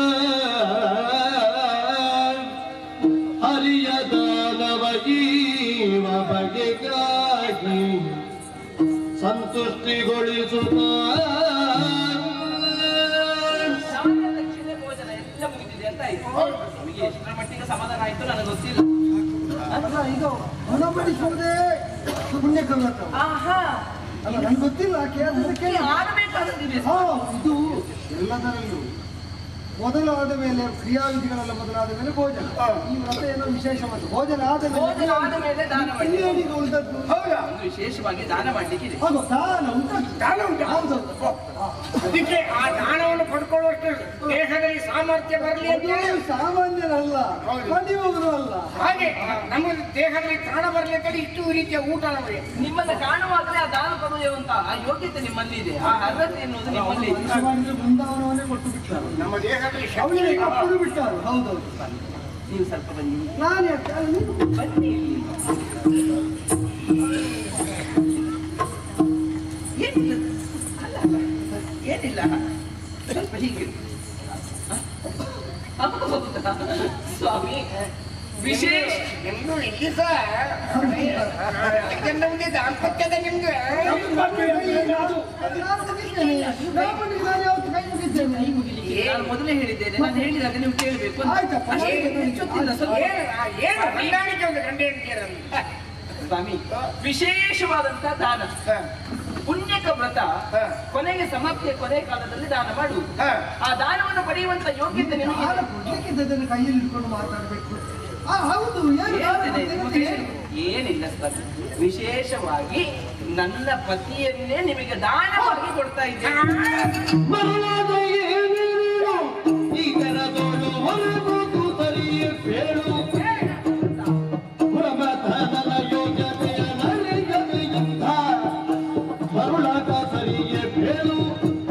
ಹರಿಯ ದಾನವ ಜೀವ ಬಗೆಗಾಗಿ ಸಂತುಷ್ಟಿಗೊಳಿಸುತ್ತ ಸಾಮಾನ್ಯ ದಕ್ಷಿಣೆ ಭೋಜನ ಎಲ್ಲ ಮುಗಿದಿದೆ ಅಂತ ಆಯ್ತು ನಮಗೆ ಎಷ್ಟರ ಮಟ್ಟಿಗೆ ಸಮಾಧಾನ ಆಯ್ತು ನನಗೆ ಗೊತ್ತಿಲ್ಲ ಅಲ್ಲ ಇದು ಗುಣಪಡಿಸುವುದೇ ಪುಣ್ಯಕ ವ್ರತ ಆಹಾ ಅಲ್ಲ ನನ್ಗೆ ಗೊತ್ತಿಲ್ಲ ಕೇಳಿದ್ರೆ ಕೇಳಿ ಆಗಬೇಕಾದ್ರೆ ಹಾ ಇದು ಎಲ್ಲದರಲ್ಲೂ ಮೊದಲಾದ ಮೇಲೆ ಕ್ರಿಯಾವಿಧಿಗಳೆಲ್ಲ ಮೊದಲಾದ ಮೇಲೆ ಭೋಜನ ಈ ವ್ರತ ಏನೋ ವಿಶೇಷ ಮತ್ತು ಭೋಜನ ಆದ ಮೇಲೆ ಭೋಜನ ಆದ ಮೇಲೆ ದಾನ ಮಾಡಿ ಇನ್ನೇನಿಗೆ ಉಳಿದದ್ದು ಹೌದಾ ಒಂದು ವಿಶೇಷವಾಗಿ ದಾನ ಮಾಡ್ಲಿಕ್ಕಿದೆ ಹೌದು ದಾನ ಉಂಟು ದಾನ ಉಂಟು ಹೌದೌದು ಅದಕ್ಕೆ ಆ ದಾನವನ್ನು ಪಡ್ಕೊಳ್ಳುವಷ್ಟು ದೇಹದಲ್ಲಿ ಸಾಮರ್ಥ್ಯ ಬರಲಿ ಅಂತ ಹೇಳಿ ಇವರು ಸಾಮಾನ್ಯರಲ್ಲ ಹೌದು. ಪಡೆಯುವವರು ಅಲ್ಲ ಹಾಗೆ ನಮ್ಮ ದೇಹದಲ್ಲಿ ಪ್ರಾಣ ಬರಲಿ ಅಂತ ಹೇಳಿ ಇಷ್ಟು ರೀತಿಯ ಊಟ ನಮಗೆ ನಿಮ್ಮನ್ನ ಕಾಣುವಾಗಲೇ ಆ ದಾನ ಕೊಡುವಂತ ಆ ಯೋಗ್ಯತೆ ನಿಮ್ಮಲ್ಲಿ ಇದೆ ಆ ಅರ್ಹತೆ ಎನ್ನುವುದು ನಿಮ್ಮಲ್ಲಿ ಇದೆ. ಮನುಷ್ಯ ಮಾಡಿದ್ರೆ ಬೃಂದಾವನವನ್ನೇ ಕೊಟ್ಟು ಬಿಟ್ಟಾರು ನಮ್ಮ ದೇಹದಲ್ಲಿ ಶಕ್ತಿ ಅವನಿಗೆ ಇಲ್ಲ. ಕೊಟ್ಟು ಬಿಟ್ಟಾರು ಹೌದೌದು ನೀವು ಸ್ವಲ್ಪ ಬನ್ನಿ ನಾನು ಯಾಕೆ ಅಲ್ಲ, ನೀವು ಬನ್ನಿ ಇಲ್ಲಿ. ಏನಿಲ್ಲ ಅಲ್ಲ ಅಲ್ಲ ಏನಿಲ್ಲ ಸ್ವಲ್ಪ ಹೀಗೆ ಹ? ಹೌದಾ? ಸ್ವಾಮಿ ವಿಶೇಷ ನಿಮ್ದು ಇಲ್ಲಿ ಸಹ ಇದನ್ನ ಮುಂದೆ ದಾಂಪತ್ಯದ ನಿಮ್ದು ನಾನು ಮುಗಿಸ್ತೇನೆ. ನಾನು ಮುಗಿಸ್ತೇನೆ, ನಾನು ಯಾವತ್ತೂ ಕೈ ಮುಗಿಸ್ತೇನೆ. ನಾನು ಮೊದಲೇ ಹೇಳಿದ್ದೇನೆ ನಾನು ಹೇಳಿದಾಗ ನೀವು ಕೇಳಬೇಕು ಆಯ್ತಪ್ಪ. ಹೆಚ್ಚೊತ್ತಿಲ್ಲ ಸ್ವಲ್ಪ ಏನು ಏನು ಹೊಂದಾಣಿಕೆ ಒಂದು ಗಂಡ ಹೆಂಡತಿಯರಲ್ಲಿ ಸ್ವಾಮಿ ವಿಶೇಷವಾದಂತ ದಾನ ಪುಣ್ಯಕ ವ್ರತ ಕೊನೆಗೆ ಸಮಾಪ್ತಿಯ ಕೊನೆ ಕಾಲದಲ್ಲಿ ದಾನ ಮಾಡು ಆ ದಾನವನ್ನು ಪಡೆಯುವಂತ ಯೋಗ್ಯತೆ ನಿಮಗೆ ನಾನು ಕೊಡ್ಲಿಕ್ಕಿದ್ದ ಅದನ್ನು ಕೈಯಲ್ಲಿ ಇಟ್ಕೊಂಡು ಮಾತಾಡ್ಬೇಕು ಆ, ಹೌದು ಏನು ಹೇಳ್ತೇನೆ, ನಿಮಗೆ ಮಾತಾಡ್ತೇನೆ? ಹೇಳಿ. ಏನಿಲ್ಲ ಸ್ವಾಮಿ ವಿಶೇಷವಾಗಿ ನನ್ನ ಪತಿಯನ್ನೇ ನಿಮಗೆ ದಾನವಾಗಿ ಕೊಡ್ತಾ ಇದ್ದೇನೆ ಮರಳಾದ ಏನೇನೇನು ಈಗರದೋಳು ಹೊರಗೋದು ಸರಿಯೇ ಬೇಳು ಪ್ರಮಥನನ ಯೋಜನೆಯ ನಡೆಯದೆ ಯುದ್ಧ ಮರುಳಾದ ಸರಿಯೇ ಬೇಳು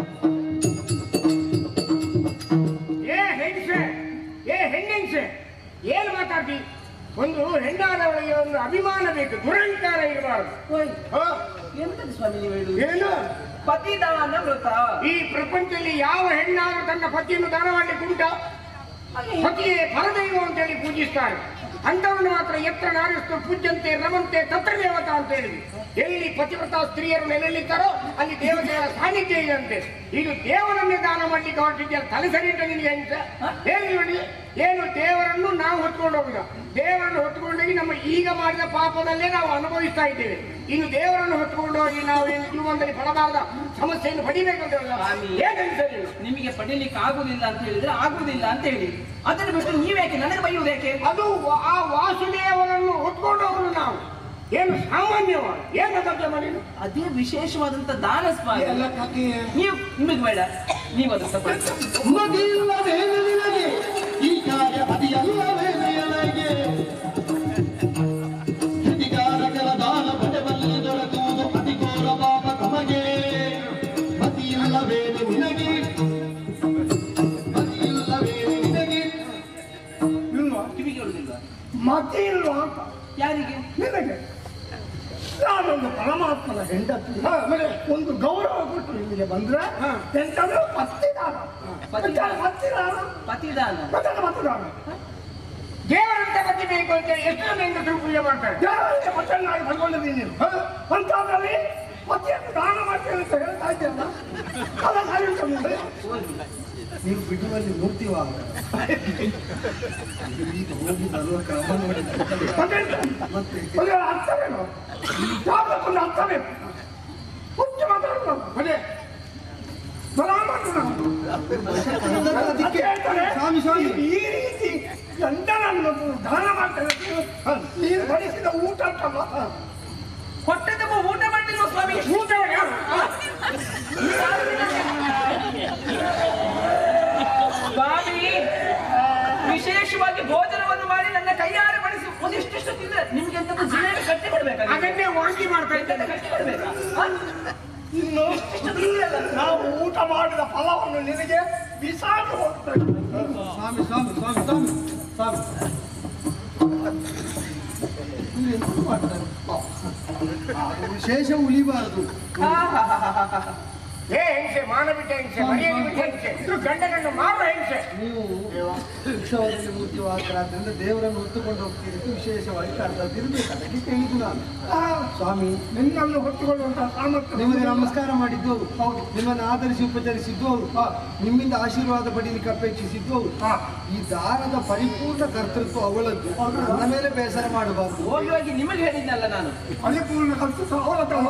ಏ ಹೆಂಗಸೆ ಏ ಹೆಣ್ಣೆಂಗಸೆ ಏನು ಮಾತಾಡ್ತಿ ಒಂದು ಹೆಣ್ಣಾದವಳಿಗೆ ಒಂದು ಅಭಿಮಾನ ಬೇಕು ದುರಹಂಕಾರ ಇರಬಾರದು ಓಯ್, ಹ? ಎಂತದು ಸ್ವಾಮಿ ನೀವು ಹೇಳುದು ಏನು ಪತಿದಾನ ವ್ರತ ಈ ಪ್ರಪಂಚದಲ್ಲಿ ಯಾವ ಹೆಣ್ಣಾದ್ರೂ ತನ್ನ ಪತಿಯನ್ನು ದಾನ ಮಾಡಲಿಕ್ಕೆ ಉಂಟ ಪತಿಯೇ ಪರದೈವ ಅಂತೇಳಿ ಪೂಜಿಸ್ತಾರೆ ಅಂಥವ್ರನ್ನು ಮಾತ್ರ ಎತ್ತರ ನಾರಿಸ್ತು ಪೂಜ್ಯಂತೆ ರಮಂತೆ ತತ್ರ ದೇವತಾ ಅಂತ ಹೇಳಿದ್ವಿ ಎಲ್ಲಿ ಪತಿವ್ರತ ಸ್ತ್ರೀಯರು ನೆಲೆಯಲ್ಲಿದ್ದಾರೋ ಅಲ್ಲಿ ದೇವತೆಗಳ ಸಾನ್ನಿಧ್ಯ ಇದೆ ಅಂತೆ ಇದು ದೇವರನ್ನೇ ದಾನ ಮಾಡ್ಲಿಕ್ಕೆ ಹೊರಟಿದ್ಯಲ್ಲ ತಲೆ ಸರಿ ಉಂಟ ನಿನಗೆ ಅಂತ ಹೇಳಿ ನೋಡಿ ಏನು ದೇವರನ್ನು ನಾವು ಹೊತ್ಕೊಂಡು ಹೋಗುದ ದೇವರನ್ನು ಹೊತ್ಕೊಂಡೋಗಿ ನಮ್ಮ ಈಗ ಮಾಡಿದ ಪಾಪದಲ್ಲೇ ನಾವು ಅನುಭವಿಸ್ತಾ ಇದ್ದೇವೆ ಇನ್ನು ದೇವರನ್ನು ಹೊತ್ಕೊಂಡು ಹೋಗಿ ನಾವು ಏನು ಜೀವನದಲ್ಲಿ ಪಡಬಾರದ ಸಮಸ್ಯೆಯನ್ನು ಪಡಿಬೇಕಂತ ಹೇಗೆ ನಿಮಗೆ ಪಡೀಲಿಕ್ಕೆ ಆಗುದಿಲ್ಲ ಅಂತ ಹೇಳಿದ್ರೆ ಆಗುದಿಲ್ಲ ಅಂತ ಹೇಳಿ ಅದನ್ನು ಬಿಟ್ಟು ನೀವ್ಯಾಕೆ ನನಗೆ ಬೈಯುವುದು ಯಾಕೆ ಅದು ವ- ಆ ವಾಸುದೇವರನ್ನು ಹೊತ್ಕೊಂಡು ಹೋಗುದು ನಾವು ಏನು ಸಾಮಾನ್ಯವಾಗಿ ಏನು ಅಗತ್ಯ ಮಾಡಿ ಅದೇ ವಿಶೇಷವಾದಂತ ದಾನ ಸ್ವಾಮಿ ಎಲ್ಲ ಕಾಕಿ ನೀವು ನಿಮಗೆ ಬೇಡ ನೀವು ಅದು ತಗೊಳ್ಳಿ ಮದಿಲ್ಲವೇನು ನಿನಗೆ ಈ ಕಾರ್ಯ ಅದಿಯಲ್ಲವೇ ನಿನಗೆ ಹಿಡಿಗಾರಕರ ದಾನ ಪಡೆಬಲ್ಲಿ ದೊರಕುವುದು ಅತಿ ಘೋರ ಪಾಪ ತಮಗೆ ಮತಿಯಿಲ್ಲವೇನು ನಿನಗೆ ಮತಿಯಿಲ್ಲವೇನು ನಿನಗೆ ಇಲ್ವಾ ಕಿವಿಗೆ ಹೇಳುದಿಲ್ಲ ಮತ್ತೆ ಇಲ್ವಾ ಅಂತ ಯಾರಿಗೆ ನಿನಗೆ ನಾನೊಂದು ಪರಮಾತ್ಮನ ಹೆಂಡತಿ ಒಂದು ಗೌರವ ಕೊಟ್ಟು ಇಲ್ಲಿಗೆ ಬಂದ್ರೆ ಎಂತಂದ್ರೆ ಪತ್ತಿದಾನ ಪತ್ತಿದಾನ. ಪತ್ತಿದಾನ ಪತಿದಾನ ಮತ್ತೆ ಮತದಾನ ದೇವರಂತ ಪತಿ ಬೇಕು ಅಂತ ಎಷ್ಟು ಜನ ಹೆಂಗಸರು ಪೂಜೆ ಮಾಡ್ತಾರೆ ದೇವರಿಗೆ ಮತ್ತನ್ನಾಗಿ ಬರ್ಕೊಂಡಿದ್ದೀನಿ ನೀನು ಅಂತಾದ್ರಲ್ಲಿ ಪತಿಯನ್ನು ದಾನ ಮಾಡ್ತೇನೆ ಅಂತ ಹೇಳ್ತಾ ಇದ್ದೀಯಲ್ಲ ಅದನ್ನ ಅರಿವಿಕ ಮುಂದೆ ನೀವು ಬಿಡುವಲ್ಲಿ ಮೂರ್ತಿವಾಗ ಈಗ ಹೋಗಿ ಬರುವ ಕ್ರಮ ನೋಡಿ ಮತ್ತೆ ಅದರ ಅರ್ಥವೇನು ಯಾವುದಕ್ಕೊಂದು ಅರ್ಥವೇನು ಮುಚ್ಚಿ ಮಾತಾಡೋದು ಅದೇ ಸ್ವಾಮಿ ಸ್ವಾಮಿ ಈ ರೀತಿ ಗಂಡನನ್ನು ದಾನ ಮಾಡ್ತಾರೆ ನೀನು ಬಡಿಸಿದ ಊಟ ಅಂತಲ್ಲ ಹೊಟ್ಟೆ ತುಂಬ ಊಟ ಮಾಡಿಲ್ವ ಸ್ವಾಮಿ ಊಟ ಯಾರು? ಸ್ವಾಮಿ ವಿಶೇಷವಾಗಿ ಭೋಜನವನ್ನು ಮಾಡಿ ನನ್ನ ಕೈಯಾರೆ ಬಡಿಸಿ ಒಂದಿಷ್ಟು ತಿಂದ್ರೆ ನಿಮ್ಗೆ ಎಂತದ್ದು ಜಿಲೇಬಿ ಕಟ್ಟಿ ಕೊಡ್ಬೇಕಾ ಅದನ್ನೇ ವಾಂತಿ ಮಾಡ್ತಾ ಇದ್ದಾರೆ ಕಟ್ಟಿ ಕೊಡ್ಬೇಕಾ ಹ? ಇನ್ನು ನಾವು ಊಟ ಮಾಡಿದ ಫಲವನ್ನು ನಿನಗೆ ಬಿಸಾಡಿ ಹೋಗ್ತೇವೆ ಸ್ವಾಮಿ ಸ್ವಾಮಿ ಸ್ವಾಮಿ ಸ್ವಾಮಿ ಸ್ವಾಮಿ ಇವ್ರು ಎಂತ ಮಾಡ್ತಾರೆ? ಅದು ವಿಶೇಷ ಉಳಿಬಾರದು ಆಹಾಹಾಹಾಹಾ. ಏ ಹೆಂಗಸೆ ಮಾನ ಬಿಟ್ಟ ಹೆಂಗಸೆ ಮರ್ಯಾದೆ ಬಿಟ್ಟ ಹೆಂಗಸೆ ಇದು ಗಂಡನನ್ನು ಮಾರುವ ಹೆಂಗಸೆ ನೀವು ವಿಶ್ವದಲ್ಲಿ ಮೂರ್ತಿ ವಾಸರಾದ್ರಿಂದ ದೇವರನ್ನು ಹೊತ್ತುಕೊಂಡು ಹೋಗ್ತೀರಿ ಅಂತ ವಿಶೇಷವಾಗಿ ಕರೆದಿರ್ಬೇಕು ಅದಕ್ಕೆ ಕೇಳಿದ್ದು ನಾನು ಸ್ವಾಮಿ ನಿನ್ನನ್ನು ಹೊತ್ತುಕೊಳ್ಳುವಂತಹ ಸಾಮರ್ಥ್ಯ ನಿಮಗೆ ನಮಸ್ಕಾರ ಮಾಡಿದ್ದು ಅವರು ಹೌದು ನಿಮ್ಮನ್ನು ಆಧರಿಸಿ ಉಪಚರಿಸಿದ್ದು ಅವರು ನಿಮ್ಮಿಂದ ಆಶೀರ್ವಾದ ಪಡೀಲಿಕ್ಕೆ ಅಪೇಕ್ಷಿಸಿದ್ದು ಅವರು ಈ ದಾನದ ಪರಿಪೂರ್ಣ ಕರ್ತೃತ್ವ ಅವಳದ್ದು ನನ್ನ ಮೇಲೆ ಬೇಸರ ಮಾಡಬಾರ್ದು ಹೋಗಿ ಹೋಗಿ ನಿಮಗೆ ಹೇಳಿದ್ನಲ್ಲ ನಾನು ಪರಿಪೂರ್ಣ ಕರ್ತೃತ್ವ ಅವಳದ್ದಲ್ಲ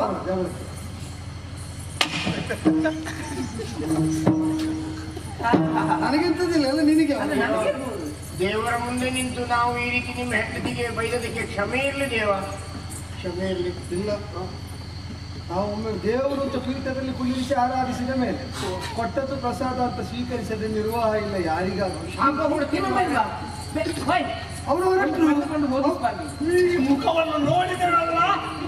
ನನಗೆಂತದಿಲ್ಲ ಎಲ್ಲ ನಿನಗೆ ಅದು ನನಗೆ ಇರ್ಬೋದು. ದೇವರ ಮುಂದೆ ನಿಂತು ನಾವು ಈ ರೀತಿ ನಿಮ್ಮ ಹೆಂಡತಿಗೆ ಬೈದದಕ್ಕೆ ಕ್ಷಮೆ ಇರಲಿ ದೇವ ಕ್ಷಮೆ ಇರಲಿ ಇಲ್ಲ ನಾವು ಒಮ್ಮೆ ದೇವರು ಅಂತ ಪೀಠದಲ್ಲಿ ಕುಳ್ಳಿರಿಸಿ ಆರಾಧಿಸಿದ ಮೇಲೆ ಕೊಟ್ಟದ್ದು ಪ್ರಸಾದ ಅಂತ ಸ್ವೀಕರಿಸದೆ ನಿರ್ವಾಹ ಇಲ್ಲ ಯಾರಿಗಾದ್ರೂ ಶಾಪ ಕೊಡ್ತೀನಿ ನಿಮ್ಮ ಬೇಡ್ವಾ? ಬೆ- ಹೋಯ್. ಅವರು ಹೊರಟರು ಕರ್ಕೊಂಡು ಹೋಗಿ ಸ್ವಾಮಿ ಈ ಮುಖವನ್ನು ನೋಡಿದರಲ್ಲ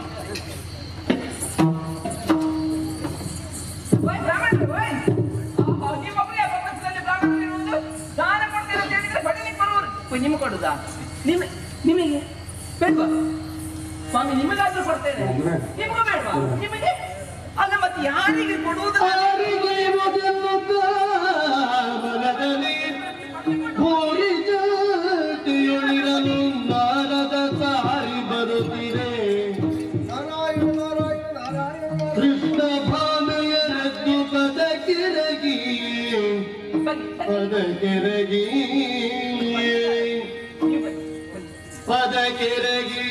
ಹೋಯ್, ಬ್ರಾಹ್ಮಣರು, ಹೋಯ್. ಆಹಾ, ನೀವೊಬ್ಬರೇ ಪ್ರಪಂಚದಲ್ಲಿ ಬ್ರಾಹ್ಮಣರು ಇರುವುದು? ದಾನ ಕೊಡ್ತೀರ ಅಂತ ಹೇಳಿದ್ರೆ ಬಡಿಲಿಕ್ಕೆ ಬರುವರು. ಹೋಯ್, ನಿಮ್ಗೆ ಕೊಡುದಾ ನಿಮ್ ನಿಮಗೆ ಬೇಡ್ವಾ ಸ್ವಾಮಿ ನಿಮಗಾದ್ರೂ ಕೊಡ್ತೇನೆ ನಿಮಗೂ ಬೇಡ್ವಾ ನಿಮಗೆ ಅಲ್ಲ ಮತ್ತೆ ಯಾರಿಗೆ ಕೊಡುವುದು ಆರಿಗೆ ಮೊದಲುತ್ತ ಮನದಲ್ಲಿ ಹೋರಿ ಜಾತಿಯೊಳಿರಲು ಬನ್ನಿ ಪದಕೆರಗಿ ನೀವು ಬನ್ನಿ ಬನ್ನಿ. ಪದಕೆರಗಿ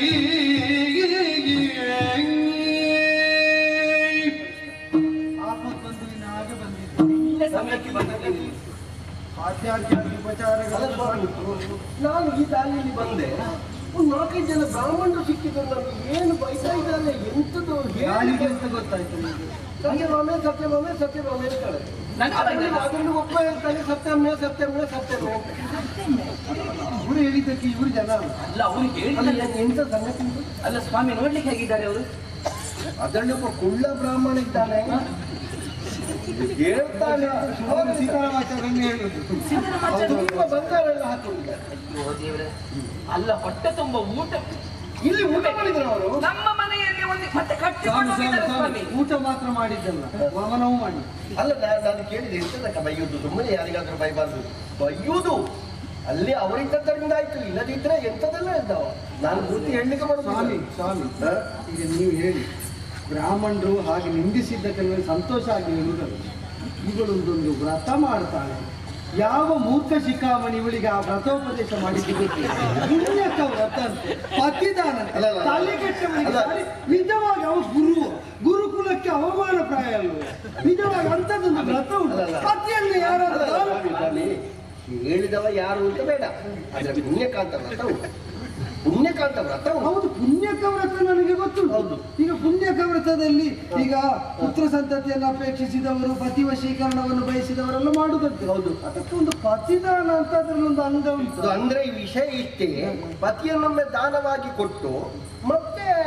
ಆಪತ್ತು ಬಂದು ಇನ್ನು ಹಾಗೆ ಬಂದಿದ್ದು ಇಲ್ಲ ಸಮಯಕ್ಕೆ ಬಂದಾಗ ಆಧ್ಯಾತ್ಮಿಕ ಉಪಚಾರಗಳ ಅಲ್ಲ ಸ್ವಾಮಿ, ನಾನು ಈ ದಾರಿಯಲ್ಲಿ ಬಂದೆ ಒಂದು ನಾಲ್ಕೈದು ಜನ ಬ್ರಾಹ್ಮಣರು ಸಿಕ್ಕಿದ್ರು ನಮ್ಗೆ ಏನು ಬೈತಾ ಇದ್ದಾರೆ ಎಂತದ್ದು ಯಾರಿಗೆ ಅಂತ ಗೊತ್ತಾಯ್ತು ನಿಮಗೆ ಸತ್ಯಭಾಮೆ ಸತ್ಯಭಾಮೆ ಸತ್ಯಭಾಮೆ ಅಂತಾಳೆ ನನ್ನ ಅದರಲ್ಲಿ ಬೈದಲ್ಲ. ಅದರಲ್ಲಿ ಒಬ್ಬ ಹೇಳ್ತಾನೆ ಸತ್ಯಮ್ಯ ಸತ್ಯಮ್ಯ ಸತ್ಯಮ್ಯ ಅಂತ ಅವರು ಹೇಳಿದ್ದಕ್ಕೆ ಇವರು ಜನ ಅಲ್ಲ. ಅಲ್ಲ ಅವ್ರು ಅಲ್ಲಿ ಹೇಳಿಲ್ಲ ಎಂತ ಸಂಗತಿ ಉಂಟು? ಅಲ್ಲ ಸ್ವಾಮಿ ನೋಡ್ಲಿಕ್ಕೆ ಹೇಗಿದ್ದಾರೆ ಅವರು ಅದರಲ್ಲಿ ಒಬ್ಬ ಕುಳ್ಳ ಬ್ರಾಹ್ಮಣ ಇದ್ದಾನೆ ಹೇಳ್ತಾನೆ ಅವರು ಸೀತಾರಾಮಾಚಾರ್ಯರನ್ನು ಹೇಳುದು ಅವನು ತುಂಬ ಬಂಗಾರ ಎಲ್ಲ ಹಾಕೊಂಡಿದ್ದಾರೆ ಅಯ್ಯೋ ದೇವ್ರೆ ಅಲ್ಲ ಹೊಟ್ಟೆ ತುಂಬ ಊಟ ಇಲ್ಲಿ ಊಟ ಮಾಡಿದ್ರು ಅವರು ನಮ್ಮ ಮನೆಯಲ್ಲಿ ಒಂದು ಮತ್ತೆ ಕಟ್ಟಿಕೊಂಡು ಸ್ವಾಮಿ, ಸ್ವಾಮಿ, ಹೋಗಿದ್ದಾರೆ ಸ್ವಾಮಿ, ಸ್ವಾಮಿ ಊಟ ಮಾತ್ರ ಮಾಡಿದ್ದಲ್ಲ ವಾಮನವೂ ಮಾಡಿ ಅಲ್ಲ ನಾನು ನಾನು ಕೇಳಿದೆ ಎಂತದಕ್ಕ ಬೈಯುವುದು ಸುಮ್ಮನೆ ಯಾರಿಗಾದ್ರೂ ಬೈಬಾರ್ದು ಬೈಯುವುದು ಅಲ್ಲಿ ಅವರಿದ್ದದ್ದರಿಂದ ಆಯ್ತು ಇಲ್ಲದಿದ್ರೆ ಎಂತದೆಲ್ಲ ಇದ್ದಾವ ನಾನು ಪೂರ್ತಿ ಹೇಳಲಿಕ್ಕೆ ಸ್ವಾಮಿ ಮಾಡುದು ಸ್ವಾಮಿ ಈಗ ನೀವು ಹೇಳಿ ಬ್ರಾಹ್ಮಣರು ಹಾಗೆ ನಿಂದಿಸಿದ್ದಕ್ಕೆ ನನಗೆ ಸಂತೋಷ ಆಗಿ ಹೇಳುವುದಲ್ಲ ಇವಳೊಂದೊಂದು ವ್ರತ ಮಾಡ್ತಾಳೆ ಯಾವ ಮೂರ್ಖ ಶಿಖಾಮಣಿ ಇವಳಿಗೆ ಆ ವ್ರತೋಪದೇಶ ಮಾಡಿದ್ದು ಗೊತ್ತಿಲ್ಲ ಪುಣ್ಯಕ ವ್ರತ ಅಂತೆ ಪತಿದಾನ ಅಂತೆ. ಅಲ್ಲ, ಅಲ್ಲ. ತಲೆಗೆಟ್ಟವನಿಗೆ ಅಲ್ಲ. ದಾರಿ- ನಿಜವಾಗಿ ಅವ ಗುರು ಗುರುಕುಲಕ್ಕೆ ಅವಮಾನ ಪ್ರಾಯ ಅಲ್ವೇ ನಿಜವಾಗಿ ಅಂಥದ್ದೊಂದು ವ್ರತ ಉಂಟು ಅಲ್ಲ, ಅಲ್ಲ. ಪತಿಯನ್ನು ಯಾರಾದ್ರೂ ಅಲ್ಲ, ಸ್ವಾಮಿ, ಸ್ವಾಮಿ, ಹೇಳಿದವ ಯಾರು ಅಂತ ಬೇಡ ಆದ್ರೆ ಪುಣ್ಯಕಾಂತ ವ್ರತ ಉಂಟು ಪುಣ್ಯಕಾಂತ ವ್ರತ ಉಂಟು ಹೌದು ಪುಣ್ಯಕ ವ್ರತ ನನಗೆ ಗೊತ್ತುಂಟು ಹೌದು. ಈಗ ಪುಣ್ಯಕ ವ್ರತದಲ್ಲಿ ಈಗ ಪುತ್ರ ಸಂತತಿಯನ್ನು ಅಪೇಕ್ಷಿಸಿದವರು ಪತಿ ವಶೀಕರಣವನ್ನು ಬಯಸಿದವರೆಲ್ಲ ಮಾಡುದಂತೆ ಹೌದು. ಅದಕ್ಕೆ ಒಂದು ಪತಿದಾನ ಅಂತ ಅದರಲ್ಲಿ ಒಂದು ಅಂಗ ಉಂಟು ಅದು ಅಂದ್ರೆ ಈ ವಿಷಯ ಇಷ್ಟೇ ಪತಿಯನ್ನೊಮ್ಮೆ ದಾನವಾಗಿ ಕೊಟ್ಟು ಮತ್ತೆ